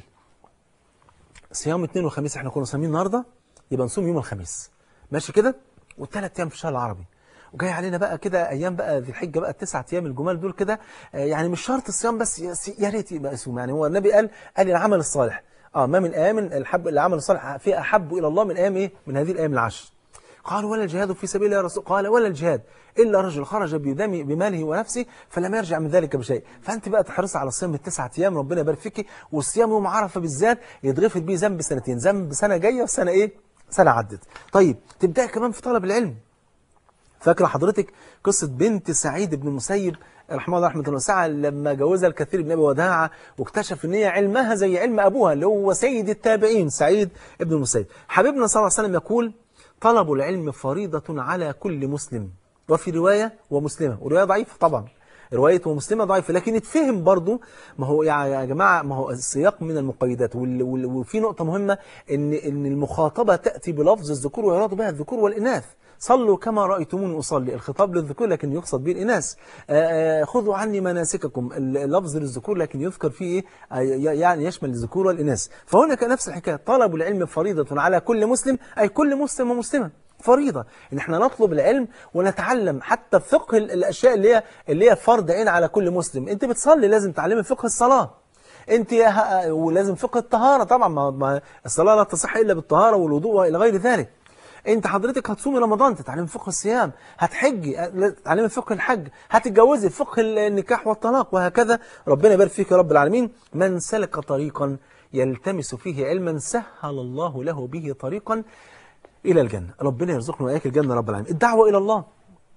صيام اثنين وخميس احنا كنا صايمين النهارده يبقى نصوم يوم الخميس ماشي كده والثلاث ايام في الشهر العربي وجاي علينا بقى كده ايام بقى ذي الحجه بقى التسع ايام الجمال دول كده آه، يعني مش شرط الصيام بس يا- يا ريت يبقى يصوم يعني هو النبي قال قال العمل الصالح اه ما من ايام الحب العمل الصالح فيها احب الى الله من ايام ايه من هذه الايام العشر قالوا ولا الجهاد في سبيل الله يا رسول قال ولا الجهاد الا رجل خرج بدمه بماله ونفسه فلم يرجع من ذلك بشيء فانت بقى تحرص على صيام التسعة ايام ربنا يبارك فيكي والصيام يوم عرفه بالذات يتغفر بيه ذنب سنتين ذنب سنه جايه وسنه ايه سنه عدت طيب تبداي كمان في طلب العلم فاكره حضرتك قصه بنت سعيد بن المسيب رحمه الله رحمه الله واسعه لما جوزها الكثير بن ابي وداعه واكتشف ان هي علمها زي علم ابوها اللي هو سيد التابعين سعيد بن المسيب حبيبنا صلى الله عليه وسلم يقول طلب العلم فريضه على كل مسلم وفي روايه ومسلمه وروايه ضعيفه طبعا رواية ومسلمة ضعيفة لكن اتفهم برضو ما هو يا يا جماعة ما هو السياق من المقيدات وال- وال- وفي نقطة مهمة ان ان المخاطبة تأتي بلفظ الذكور ويراد بها الذكور والإناث صلوا كما رأيتموني أصلي الخطاب للذكور لكن يقصد به الإناث آه، آه، خذوا عني مناسككم اللفظ للذكور لكن يذكر فيه إيه؟ آه، يعني يشمل الذكور والإناث فهنا كان نفس الحكاية طلب العلم فريضة على كل مسلم أي كل مسلم ومسلمة فريضة ان احنا نطلب العلم ونتعلم حتى فقه ال- الاشياء اللي هي اللي هي فرض عين على كل مسلم انت بتصلي لازم تعلمي فقه الصلاة انت يا ه- ولازم فقه الطهارة طبعا ما ما الصلاة لا تصح الا بالطهارة والوضوء والى غير ذلك انت حضرتك هتصومي رمضان تتعلمي فقه الصيام هتحجي اه، تتعلمي فقه الحج هتتجوزي فقه ال- النكاح والطلاق وهكذا ربنا يبارك فيك يا رب العالمين من سلك طريقا يلتمس فيه علما سهل الله له به طريقا إلى الجنة ربنا يرزقنا وإياك الجنة رب العالمين الدعوة إلى الله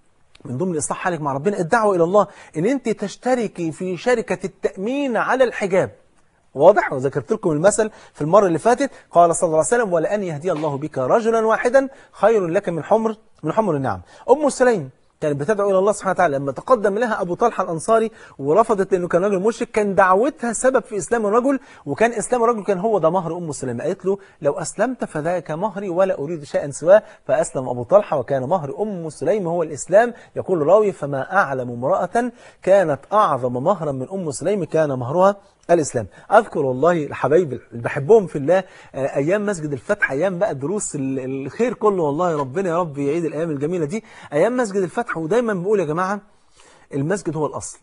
من ضمن إصلاح حالك مع ربنا الدعوة إلى الله إن أنت تشتركي في شركة التأمين على الحجاب واضح وذكرت لكم المثل في المرة اللي فاتت قال صلى الله عليه وسلم ولأن يهدي الله بك رجلا واحدا خير لك من حمر من حمر النعم أم سليم كانت بتدعو إلى الله سبحانه وتعالى لما تقدم لها أبو طلحة الأنصاري ورفضت لأنه كان راجل مشرك كان دعوتها سبب في إسلام الرجل وكان إسلام الرجل كان هو ده مهر أم سليم قالت له لو أسلمت فذاك مهري ولا أريد شيئا سواه فأسلم أبو طلحة وكان مهر أم سليم هو الإسلام يقول راوي فما أعلم امرأة كانت أعظم مهرا من أم سليم كان مهرها الإسلام أذكر والله الحبايب اللي بحبهم في الله آه، أيام مسجد الفتح أيام بقى دروس ال- الخير كله والله ربنا يا رب يعيد الأيام الجميلة دي أيام مسجد الفتح ودايما بقول يا جماعة المسجد هو الأصل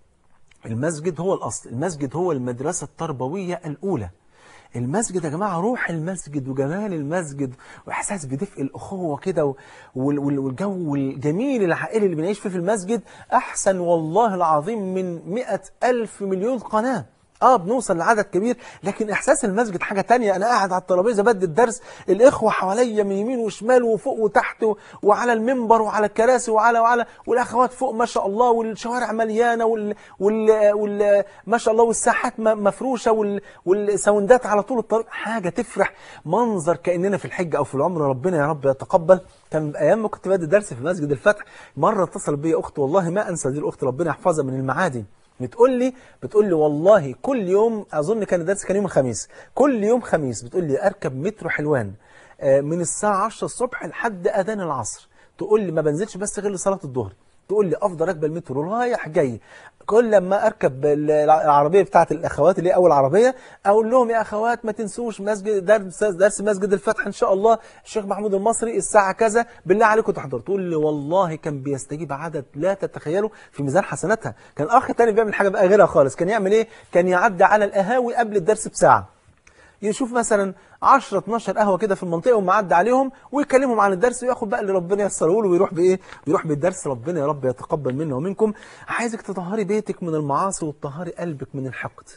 المسجد هو الأصل المسجد هو المدرسة التربوية الأولى المسجد يا جماعة روح المسجد وجمال المسجد وإحساس بدفء الأخوة كده و- وال- وال- والجو الجميل العائلي اللي بنعيش فيه في المسجد أحسن والله العظيم من مئة ألف مليون قناة اه بنوصل لعدد كبير لكن احساس المسجد حاجه تانية انا قاعد على الترابيزه بدي الدرس الاخوه حواليا من يمين وشمال وفوق وتحت و- وعلى المنبر وعلى الكراسي وعلى وعلى والاخوات فوق ما شاء الله والشوارع مليانه وال, وال, وال ما شاء الله والساحات م- مفروشه وال والساوندات على طول الطريق حاجه تفرح منظر كاننا في الحج او في العمره ربنا يا رب يتقبل كان ايام ما كنت بدي درس في مسجد الفتح مره اتصل بي اخت والله ما انسى دي الاخت ربنا يحفظها من المعادي بتقول لي بتقول لي والله كل يوم اظن كان الدرس كان يوم الخميس كل يوم خميس بتقول لي اركب مترو حلوان آه، من الساعه 10 الصبح لحد اذان العصر تقول لي ما بنزلش بس غير لصلاه الظهر تقول لي افضل راكبه المترو رايح جاي كل لما اركب ال- العربيه بتاعت الاخوات اللي هي اول عربيه اقول لهم يا اخوات ما تنسوش مسجد درس درس مسجد الفتح ان شاء الله الشيخ محمود المصري الساعه كذا بالله عليكم تحضروا تقول لي والله كان بيستجيب عدد لا تتخيلوا في ميزان حسناتها كان اخ تاني بيعمل حاجه بقى غيرها خالص كان يعمل ايه كان يعدي على القهاوي قبل الدرس بساعه يشوف مثلا 10 12 قهوه كده في المنطقه ومعدي عليهم ويكلمهم عن الدرس وياخد بقى اللي ربنا ييسره له ويروح بايه ويروح بالدرس ربنا يا رب يتقبل منا ومنكم عايزك تطهري بيتك من المعاصي وتطهري قلبك من الحقد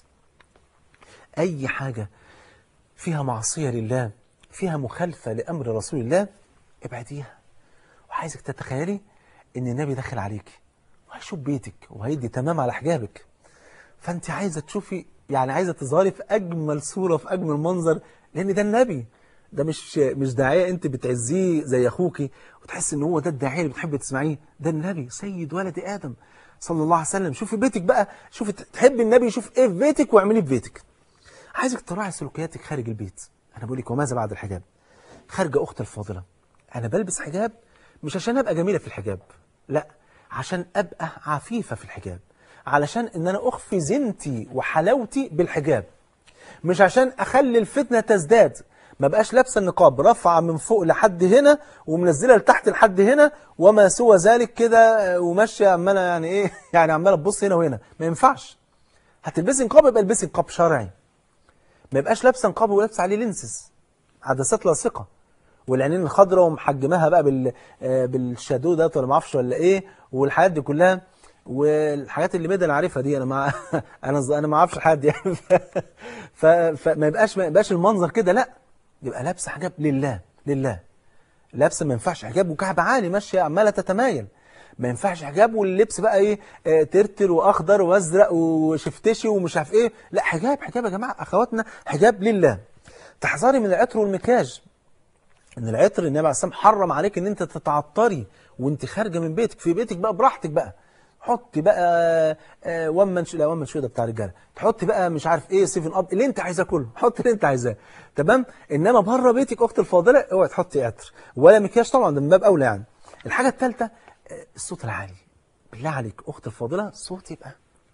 اي حاجه فيها معصيه لله فيها مخالفه لامر رسول الله ابعديها وعايزك تتخيلي ان النبي داخل عليكي وهيشوف بيتك وهيدي تمام على حجابك فانت عايزه تشوفي يعني عايزه تظهري في اجمل صوره في اجمل منظر لان ده النبي ده مش مش داعيه انت بتعزيه زي اخوكي وتحس ان هو ده الداعيه اللي بتحبي تسمعيه ده النبي سيد ولد ادم صلى الله عليه وسلم شوفي بيتك بقى شوفي تحبي النبي يشوف ايه في بيتك واعمليه في بيتك عايزك تراعي سلوكياتك خارج البيت انا بقول لك وماذا بعد الحجاب خارجه اختي الفاضله انا بلبس حجاب مش عشان ابقى جميله في الحجاب لا عشان ابقى عفيفه في الحجاب علشان ان انا اخفي زينتي وحلاوتي بالحجاب مش عشان اخلي الفتنه تزداد ما بقاش لابسه النقاب رافعه من فوق لحد هنا ومنزله لتحت لحد هنا وما سوى ذلك كده وماشيه عماله يعني ايه يعني عماله تبص هنا وهنا ما ينفعش هتلبسي نقاب يبقى البسي نقاب شرعي ما يبقاش لابسه نقاب ولابسه عليه لينسز عدسات لاصقه والعينين الخضراء ومحجماها بقى بال آه، بالشادو ده ولا ما اعرفش ولا ايه والحاجات دي كلها والحاجات اللي ميدل عارفها دي انا ما انا ز- انا ما اعرفش حد يعني ف... فما يبقاش ما يبقاش المنظر كده لا يبقى لابسه حجاب لله لله لابسه ما ينفعش حجاب وكعب عالي ماشيه عماله تتمايل ما ينفعش حجاب واللبس بقى ايه آه، ترتر واخضر وازرق وشفتشي ومش عارف ايه لا حجاب حجاب يا جماعه اخواتنا حجاب لله تحذري من العطر والمكياج ان العطر النبي عليه الصلاه والسلام حرم عليك ان انت تتعطري وانت خارجه من بيتك في بيتك بقى براحتك بقى حطي بقى آه، وان من شو لا وان من شو ده بتاع الرجاله تحطي بقى مش عارف ايه سيفن اب اللي انت عايزاه كله حطي اللي انت عايزاه تمام انما بره بيتك اختي الفاضله اوعي تحطي عطر ولا مكياج طبعا ده من باب اولى يعني الحاجه الثالثه الصوت العالي بالله عليك اختي الفاضله صوت يبقى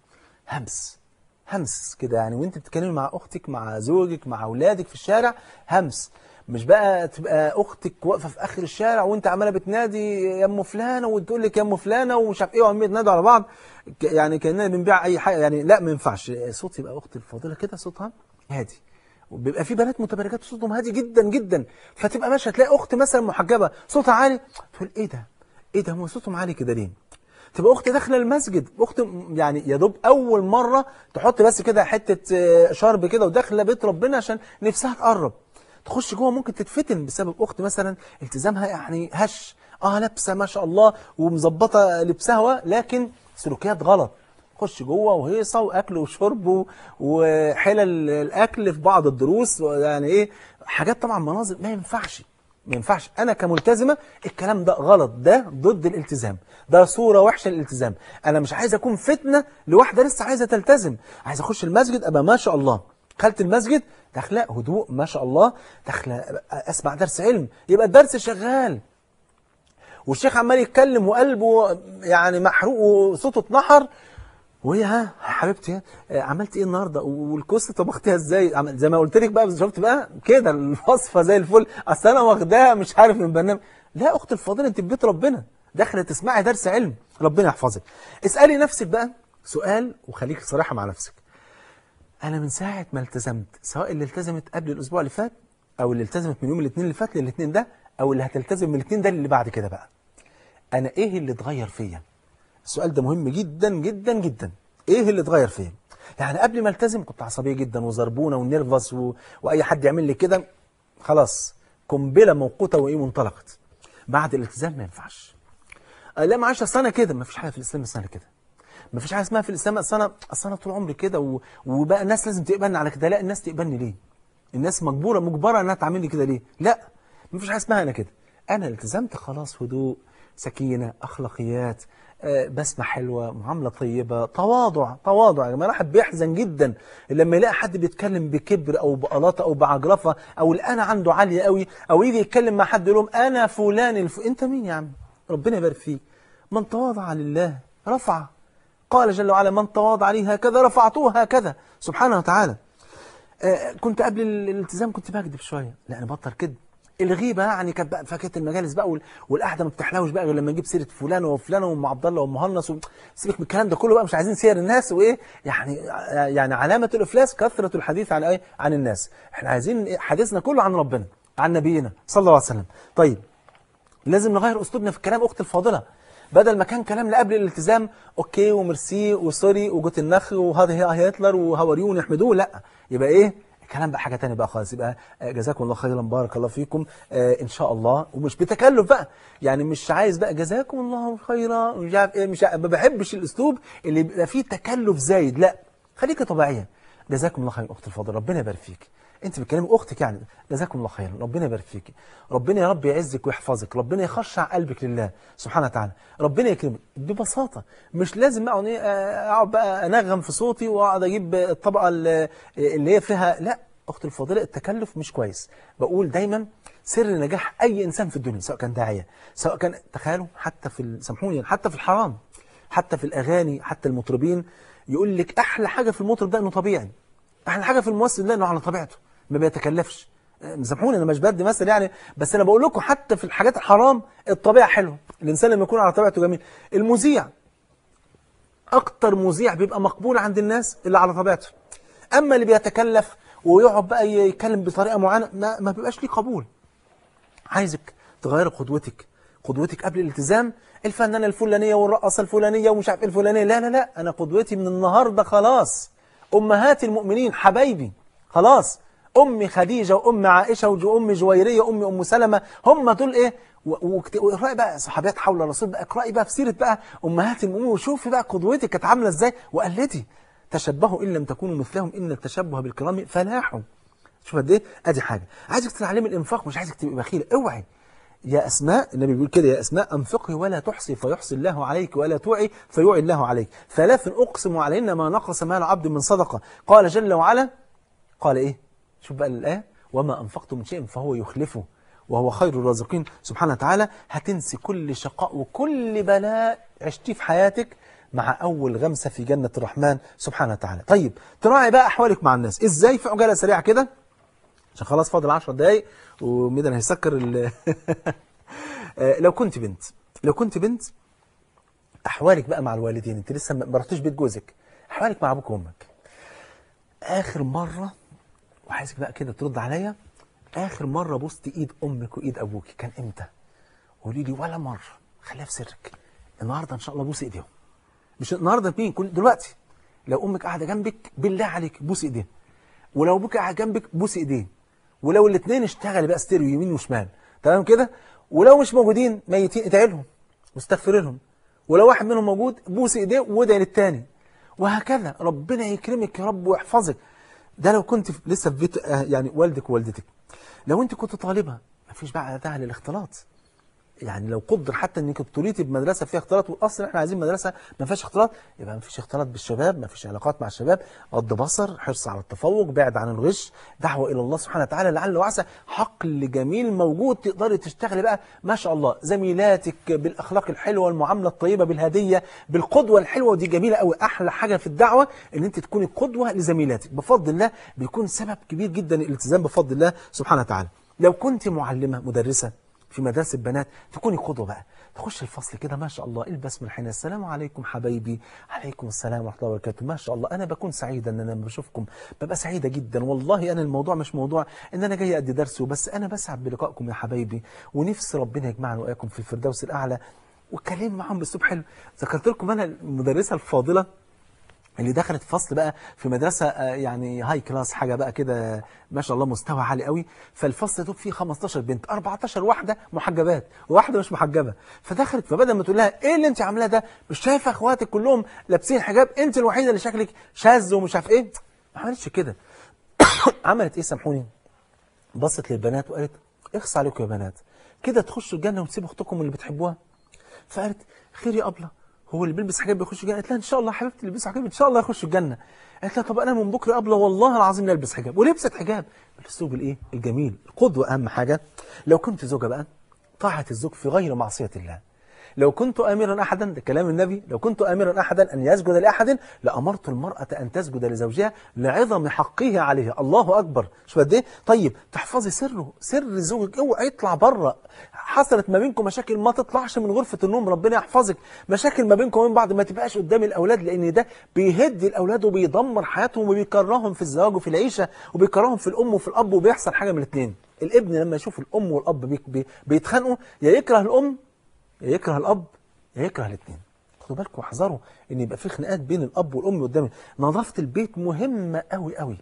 همس همس كده يعني وانت بتتكلمي مع اختك مع زوجك مع اولادك في الشارع همس مش بقى تبقى اختك واقفه في اخر الشارع وانت عماله بتنادي يا ام فلانه وتقول لك يا ام فلانه ومش عارف ايه وعمالين يتنادوا على بعض ك- يعني كاننا بنبيع اي حاجه يعني لا ما ينفعش صوت يبقى اختي الفاضله كده صوتها هادي وبيبقى في بنات متبرجات صوتهم هادي جدا جدا فتبقى ماشيه تلاقي اخت مثلا محجبه صوتها عالي تقول ايه ده ايه ده هو صوتهم عالي كده ليه تبقى اختي داخله المسجد اخت م- يعني يا دوب اول مره تحط بس كده حته آه، شرب كده وداخله بيت ربنا عشان نفسها تقرب تخش جوه ممكن تتفتن بسبب اخت مثلا التزامها يعني هش اه لابسه ما شاء الله ومظبطه لبسها لكن سلوكيات غلط خش جوه وهيصه واكل وشرب و- وحلل الاكل في بعض الدروس يعني ايه حاجات طبعا مناظر ما ينفعش ما ينفعش انا كملتزمه الكلام ده غلط ده ضد الالتزام ده صوره وحشه للالتزام انا مش عايز اكون فتنه لواحده لسه عايزه تلتزم عايز اخش المسجد ابقى ما شاء الله دخلت المسجد داخله هدوء ما شاء الله داخله اسمع درس علم يبقى الدرس شغال والشيخ عمال يتكلم وقلبه يعني محروق وصوته اتنحر وهي ها يا حبيبتي آه، عملت ايه النهارده والكوسه طبختيها ازاي عمل- زي ما قلت لك بقى شفت بقى كده الوصفه زي الفل اصل انا واخداها مش عارف من برنامج لا اخت الفاضله انت في بيت ربنا داخله تسمعي درس علم ربنا يحفظك اسالي نفسك بقى سؤال وخليك صريحه مع نفسك انا من ساعه ما التزمت سواء اللي التزمت قبل الاسبوع اللي فات او اللي التزمت من يوم الاثنين اللي فات للاثنين ده او اللي هتلتزم من الاثنين ده اللي بعد كده بقى انا ايه اللي اتغير فيا السؤال ده مهم جدا جدا جدا ايه اللي اتغير فيا يعني قبل ما التزم كنت عصبيه جدا وزربونه ونرفز و... واي حد يعمل لي كده خلاص قنبله موقوته وايه منطلقت بعد الالتزام ما ينفعش آه، لا معلش اصل انا كده ما فيش حاجه في الاسلام اسمها كده ما فيش حاجه اسمها في الاسلام اصل انا اصل انا طول عمري كده و... وبقى الناس لازم تقبلني على كده لا الناس تقبلني ليه الناس مجبوره مجبره انها تعاملني كده ليه لا ما فيش حاجه اسمها انا كده انا التزمت خلاص هدوء سكينه اخلاقيات آه، بسمه حلوه معامله طيبه تواضع تواضع يا جماعه الواحد بيحزن جدا لما يلاقي حد بيتكلم بكبر او بقلاطه او بعجرفه او الانا عنده عاليه قوي او يجي يتكلم مع حد يقول لهم انا فلان الف... انت مين يا عم ربنا يبارك فيك من تواضع لله رفعه قال جل وعلا من تواضع لي هكذا رفعته هكذا سبحانه وتعالى آه، كنت قبل ال- الالتزام كنت بكذب شويه لا انا بطل كده الغيبه يعني كانت بقى فاكهه المجالس بقى وال- والقعده ما بتحلاوش بقى غير لما نجيب سيره فلان وفلانه وام عبد الله وام هنص و- سيبك من الكلام ده كله بقى مش عايزين سير الناس وايه يعني يعني علامه الافلاس كثره الحديث عن ايه عن الناس احنا عايزين إيه؟ حديثنا كله عن ربنا عن نبينا صلى الله عليه وسلم طيب لازم نغير اسلوبنا في الكلام اختي الفاضله بدل ما كان كلام قبل الالتزام اوكي وميرسي وسوري وجوت النخ وهذا هي هتلر وهوريو ونحمدوه لا يبقى ايه الكلام بقى حاجه تانية بقى خالص يبقى آه، جزاكم الله خيرا بارك الله فيكم آه ان شاء الله ومش بتكلف بقى يعني مش عايز بقى جزاكم الله خيرا مش عارف ايه مش عارف ما بحبش الاسلوب اللي بيبقى فيه تكلف زايد لا خليكي طبيعيه جزاكم الله خيرا اختي الفاضله ربنا يبارك فيك انت بتكلمي اختك يعني جزاكم الله خيرا ربنا يبارك فيك ربنا يا رب يعزك ويحفظك ربنا يخشع قلبك لله سبحانه وتعالى ربنا يكرمك ببساطه مش لازم اقعد ايه آه، اقعد بقى انغم في صوتي واقعد اجيب الطبقه اللي اللي هي فيها لا اختي الفاضله التكلف مش كويس بقول دايما سر نجاح اي انسان في الدنيا سواء كان داعيه سواء كان تخيلوا حتى في ال- سامحوني حتى في الحرام حتى في الاغاني حتى المطربين يقول لك احلى حاجه في المطرب ده انه طبيعي احلى حاجه في الممثل ده انه على طبيعته ما بيتكلفش أه، سامحوني انا مش بدي مثل يعني بس انا بقول لكم حتى في الحاجات الحرام الطبيعه حلوه الانسان لما يكون على طبيعته جميل المذيع اكتر مذيع بيبقى مقبول عند الناس اللي على طبيعته اما اللي بيتكلف ويقعد بقى يتكلم بطريقه معينه ما, ما بيبقاش ليه قبول عايزك تغير قدوتك قدوتك قبل الالتزام الفنانه الفلانيه والرقاصه الفلانيه ومش عارف ايه الفلانيه لا لا لا انا قدوتي من النهارده خلاص امهات المؤمنين حبايبي خلاص ام خديجه وام عائشه وام جويريه وام ام سلمه هم دول ايه و- وكت- واقراي بقى صحابيات حول الرسول بقى اقراي بقى في سيره بقى امهات المؤمنين وشوفي بقى قدوتك كانت عامله ازاي وقلدي تشبهوا ان لم تكونوا مثلهم ان التشبه بالكرام فلاح شوف قد ايه ادي حاجه عايزك تتعلمي الانفاق مش عايزك تبقي بخيله اوعي يا اسماء النبي بيقول كده يا اسماء انفقي ولا تحصي فيحصي الله عليك ولا توعي فيوعي الله عليك ثلاث اقسم عليهن ما نقص مال عبد من صدقه قال جل وعلا قال ايه شوف بقى الايه وما انفقتم من شيء فهو يخلفه وهو خير الرازقين سبحانه وتعالى هتنسي كل شقاء وكل بلاء عشتيه في حياتك مع اول غمسه في جنه الرحمن سبحانه وتعالى طيب تراعي بقى احوالك مع الناس ازاي في عجاله سريعه كده عشان خلاص فاضل 10 دقايق وميدان هيسكر ال آه، لو كنت بنت لو كنت بنت احوالك بقى مع الوالدين انت لسه ما رحتيش بيت جوزك احوالك مع ابوك وامك اخر مره وعايزك بقى كده ترد عليا اخر مره بوست ايد امك وايد ابوك كان امتى قولي لي ولا مره خليها في سرك النهارده ان شاء الله بوس ايديهم مش النهارده مين كل دلوقتي لو امك قاعده جنبك بالله عليك بوس ايديها ولو ابوك قاعد جنبك بوس ايديه ولو الاثنين اشتغلي بقى ستيريو يمين وشمال تمام كده ولو مش موجودين ميتين ادعي لهم واستغفر لهم ولو واحد منهم موجود بوس ايديه وادعي للتاني وهكذا ربنا يكرمك يا رب ويحفظك ده لو كنت في- لسه في بيت آه، يعني والدك ووالدتك لو انت كنت طالبه مفيش بقى داعي للاختلاط يعني لو قدر حتى انك ابتليتي بمدرسه فيها اختلاط واصلا احنا عايزين مدرسه ما فيهاش اختلاط يبقى ما فيش اختلاط بالشباب ما فيش علاقات مع الشباب غض بصر حرص على التفوق بعد عن الغش دعوه الى الله سبحانه وتعالى لعل وعسى حقل جميل موجود تقدري تشتغلي بقى ما شاء الله زميلاتك بالاخلاق الحلوه والمعامله الطيبه بالهديه بالقدوه الحلوه ودي جميله قوي احلى حاجه في الدعوه ان انت تكوني قدوه لزميلاتك بفضل الله بيكون سبب كبير جدا الالتزام بفضل الله سبحانه وتعالى لو كنت معلمه مدرسه في مدرسة بنات تكوني قدوة بقى تخش الفصل كده ما شاء الله البس من الحين السلام عليكم حبايبي عليكم السلام ورحمة الله وبركاته ما شاء الله أنا بكون سعيدة أن أنا لما بشوفكم ببقى سعيدة جدا والله أنا الموضوع مش موضوع أن أنا جاي أدي درس وبس أنا بسعد بلقائكم يا حبايبي ونفسي ربنا يجمعنا وإياكم في الفردوس الأعلى واتكلم معاهم بأسلوب حلو ذكرت لكم أنا المدرسة الفاضلة اللي دخلت فصل بقى في مدرسة آه، يعني هاي كلاس حاجة بقى كده ما شاء الله مستوى عالي قوي فالفصل دوب فيه 15 بنت 14 واحدة محجبات وواحدة مش محجبة فدخلت فبدل ما تقول لها ايه اللي انت عاملاه ده مش شايفة اخواتك كلهم لابسين حجاب انت الوحيدة اللي شكلك شاذ ومش عارف ايه ما عملتش كده عملت ايه سامحوني بصت للبنات وقالت اخص عليكم يا بنات كده تخشوا الجنة وتسيبوا اختكم اللي بتحبوها فقالت خير يا أبلة هو اللي بيلبس حجاب بيخش الجنة قالت لها إن شاء الله حبيبتي اللي بيلبس حجاب إن شاء الله يخش الجنة قالت لها طب أنا من بكرة يا أبلة والله العظيم لا ألبس حجاب ولبست حجاب بالأسلوب الإيه الجميل القدوة أهم حاجة لو كنت زوجة بقى طاعة الزوج في غير معصية الله لو كنت آمرا أحدا ده كلام النبي لو كنت آمرا أحدا أن يسجد لأحد لأمرت المرأة أن تسجد لزوجها لعظم حقه عليها الله أكبر شوف قد إيه طيب تحفظي سره سر زوجك اوعى يطلع بره حصلت ما بينكم مشاكل ما تطلعش من غرفة النوم ربنا يحفظك مشاكل ما بينكم وبين بعض ما تبقاش قدام الأولاد لأن ده بيهد الأولاد وبيدمر حياتهم وبيكرههم في الزواج وفي العيشة وبيكرههم في الأم وفي الأب وبيحصل حاجة من الاثنين الابن لما يشوف الأم والأب بي- بي- بيتخانقوا يا يكره الأم يا يكره الاب يا يكره الاثنين خدوا بالكم واحذروا ان يبقى في خناقات بين الاب والام قدام نظافه البيت مهمه قوي قوي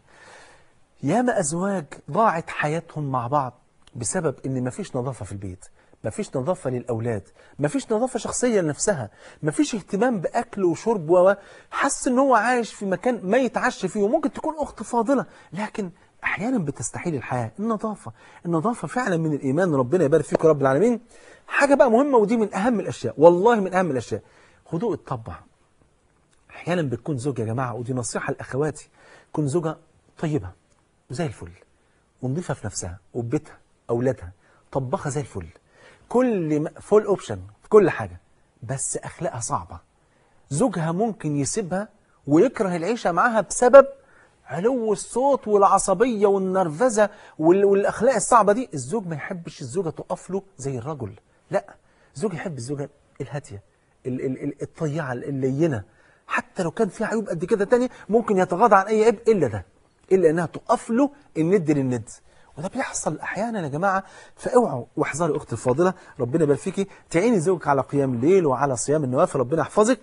ياما ازواج ضاعت حياتهم مع بعض بسبب ان مفيش نظافه في البيت مفيش نظافه للاولاد مفيش نظافه شخصيه لنفسها مفيش اهتمام باكل وشرب و حس ان هو عايش في مكان ما يتعشى فيه وممكن تكون اخت فاضله لكن احيانا بتستحيل الحياه النظافه النظافه فعلا من الايمان ربنا يبارك فيكم رب العالمين حاجه بقى مهمه ودي من اهم الاشياء والله من اهم الاشياء هدوء الطبع احيانا بتكون زوجة يا جماعه ودي نصيحه لاخواتي تكون زوجه طيبه وزي الفل ونضيفه في نفسها وبيتها اولادها طباخه زي الفل كل ما فول اوبشن في كل حاجه بس اخلاقها صعبه زوجها ممكن يسيبها ويكره العيشه معاها بسبب علو الصوت والعصبيه والنرفزه وال- والاخلاق الصعبه دي الزوج ما يحبش الزوجه تقف له زي الرجل لا الزوج يحب الزوجه الهاديه ال- ال- ال- الطيعه اللينه حتى لو كان في عيوب قد كده تانية ممكن يتغاضى عن اي عيب الا ده إلا أنها تقف له الند للند وده بيحصل أحيانا يا جماعة فاوعوا واحذري أختي الفاضلة ربنا يبارك فيكي تعيني زوجك على قيام الليل وعلى صيام النوافل ربنا يحفظك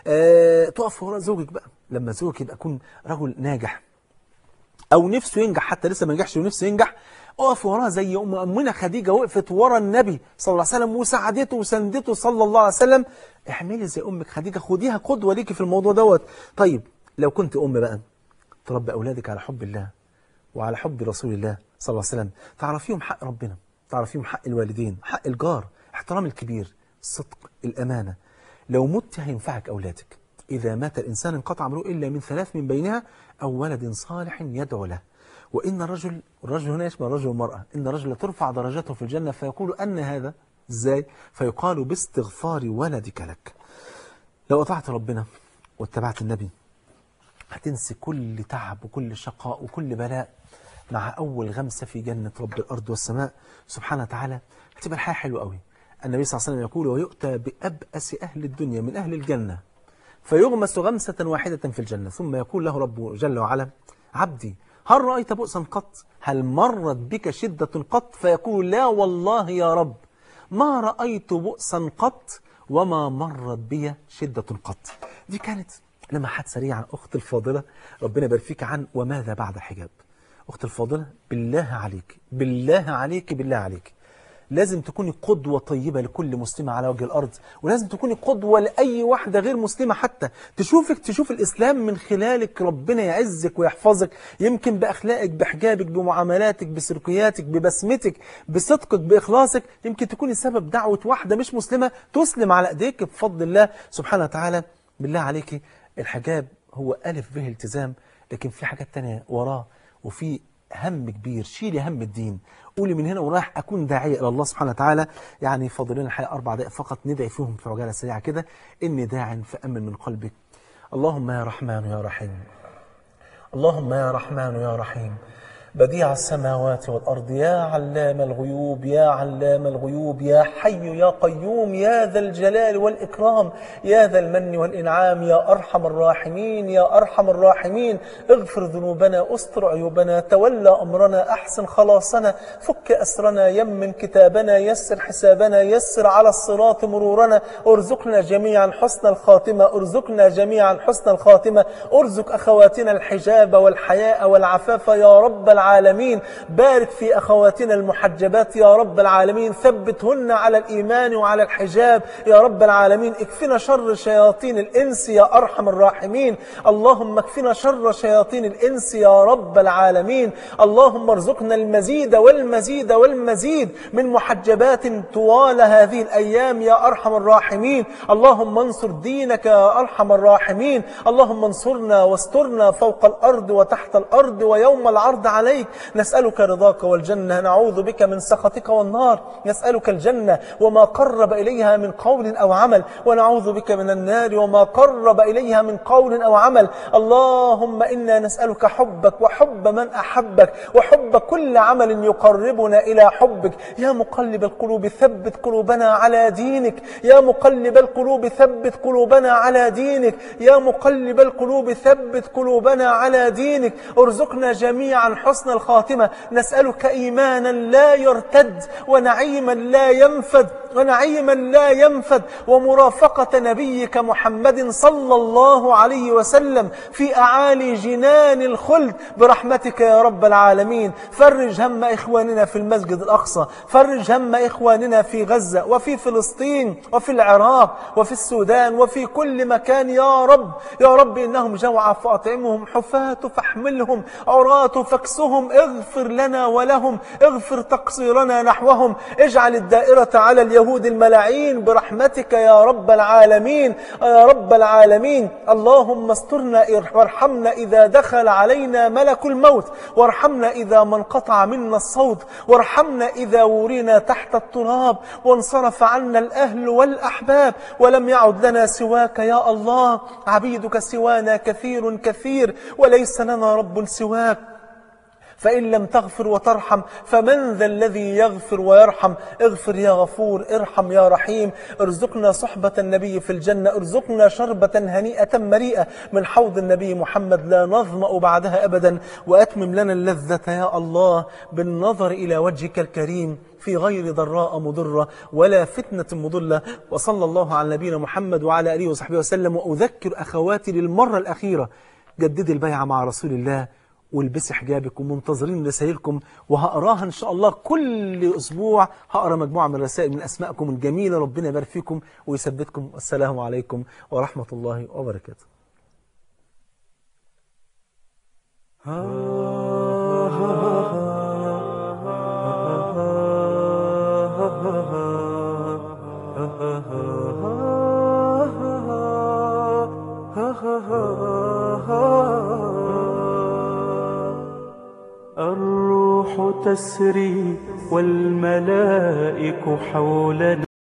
أه تقف وراء زوجك بقى لما زوجك يبقى يكون رجل ناجح او نفسه ينجح حتى لسه ما نجحش ونفسه ينجح اقف وراه زي ام امنا خديجه وقفت ورا النبي صلى الله عليه وسلم وساعدته وسندته صلى الله عليه وسلم اعملي زي امك خديجه خديها قدوه ليكي في الموضوع دوت طيب لو كنت ام بقى تربي اولادك على حب الله وعلى حب رسول الله صلى الله عليه وسلم تعرفيهم حق ربنا تعرفيهم حق الوالدين حق الجار احترام الكبير الصدق الامانه لو مت هينفعك اولادك إذا مات الإنسان انقطع عمله إلا من ثلاث من بينها أو ولد صالح يدعو له وإن الرجل الرجل هنا يشمل الرجل والمرأة إن الرجل ترفع درجاته في الجنة فيقول أن هذا إزاي فيقال باستغفار ولدك لك لو أطعت ربنا واتبعت النبي هتنسي كل تعب وكل شقاء وكل بلاء مع أول غمسة في جنة رب الأرض والسماء سبحانه وتعالى هتبقى الحياة حلوة قوي النبي صلى الله عليه وسلم يقول ويؤتى بأبأس أهل الدنيا من أهل الجنة فيغمس غمسة واحدة في الجنة ثم يقول له ربه جل وعلا عبدي هل رأيت بؤسا قط هل مرت بك شدة قط فيقول لا والله يا رب ما رأيت بؤسا قط وما مرت بي شدة قط دي كانت لمحات سريعة أخت الفاضلة ربنا يبارك فيك عن وماذا بعد الحجاب أخت الفاضلة بالله عليك بالله عليك بالله عليك لازم تكوني قدوة طيبة لكل مسلمة على وجه الأرض ولازم تكوني قدوة لأي واحدة غير مسلمة حتى تشوفك تشوف الإسلام من خلالك ربنا يعزك ويحفظك يمكن بأخلاقك بحجابك بمعاملاتك بسلوكياتك ببسمتك بصدقك بإخلاصك يمكن تكوني سبب دعوة واحدة مش مسلمة تسلم على أيديك بفضل الله سبحانه وتعالى بالله عليك الحجاب هو ألف به التزام لكن في حاجات تانية وراه وفي هم كبير شيلي هم الدين قولي من هنا ورايح أكون داعية إلى الله سبحانه وتعالى يعني فاضل لنا الحقيقة أربع دقائق فقط ندعي فيهم في عجالة سريعة كده إني داع فأمن من قلبك اللهم يا رحمن يا رحيم اللهم يا رحمن يا رحيم بديع السماوات والأرض يا علام الغيوب يا علام الغيوب يا حي يا قيوم يا ذا الجلال والإكرام يا ذا المن والإنعام يا أرحم الراحمين يا أرحم الراحمين اغفر ذنوبنا استر عيوبنا تولى أمرنا أحسن خلاصنا فك أسرنا يمن كتابنا يسر حسابنا يسر على الصراط مرورنا ارزقنا جميعا حسن الخاتمة ارزقنا جميعا حسن الخاتمة ارزق أخواتنا الحجاب والحياء والعفاف يا رب العالمين بارك في أخواتنا المحجبات يا رب العالمين ثبتهن على الإيمان وعلى الحجاب يا رب العالمين اكفنا شر شياطين الإنس يا أرحم الراحمين اللهم اكفنا شر شياطين الإنس يا رب العالمين اللهم ارزقنا المزيد والمزيد والمزيد من محجبات طوال هذه الأيام يا أرحم الراحمين اللهم انصر دينك يا أرحم الراحمين اللهم انصرنا واسترنا فوق الأرض وتحت الأرض ويوم العرض عليك نسألك رضاك والجنة نعوذ بك من سخطك والنار نسألك الجنة وما قرب إليها من قول أو عمل ونعوذ بك من النار وما قرب إليها من قول أو عمل اللهم إنا نسألك حبك وحب من أحبك وحب كل عمل يقربنا إلى حبك يا مقلب القلوب ثبت قلوبنا على دينك يا مقلب القلوب ثبت قلوبنا على دينك يا مقلب القلوب ثبت قلوبنا على دينك ارزقنا جميعا حسن الخاتمة نسألك إيمانا لا يرتد ونعيما لا ينفد ونعيما لا ينفد ومرافقة نبيك محمد صلى الله عليه وسلم في أعالي جنان الخلد برحمتك يا رب العالمين فرج هم إخواننا في المسجد الأقصى فرج هم إخواننا في غزة وفي فلسطين وفي العراق وفي السودان وفي كل مكان يا رب يا رب إنهم جوعى فأطعمهم حفاة فاحملهم عراة فاكسهم اغفر لنا ولهم اغفر تقصيرنا نحوهم اجعل الدائرة على اليهود الملاعين برحمتك يا رب العالمين يا رب العالمين اللهم استرنا وارحمنا إذا دخل علينا ملك الموت وارحمنا إذا ما انقطع منا الصوت وارحمنا إذا ورينا تحت التراب وانصرف عنا الأهل والأحباب ولم يعد لنا سواك يا الله عبيدك سوانا كثير كثير وليس لنا رب سواك فإن لم تغفر وترحم فمن ذا الذي يغفر ويرحم اغفر يا غفور ارحم يا رحيم ارزقنا صحبة النبي في الجنة ارزقنا شربة هنيئة مريئة من حوض النبي محمد لا نظمأ بعدها أبدا وأتمم لنا اللذة يا الله بالنظر إلى وجهك الكريم في غير ضراء مضرة ولا فتنة مضلة وصلى الله على نبينا محمد وعلى آله وصحبه وسلم وأذكر أخواتي للمرة الأخيرة جددي البيعة مع رسول الله والبسي حجابك ومنتظرين رسائلكم وهقراها إن شاء الله كل أسبوع هقرا مجموعة من الرسائل من أسمائكم الجميلة ربنا يبارك فيكم ويثبتكم والسلام عليكم ورحمة الله وبركاته الروح تسري والملائك حولنا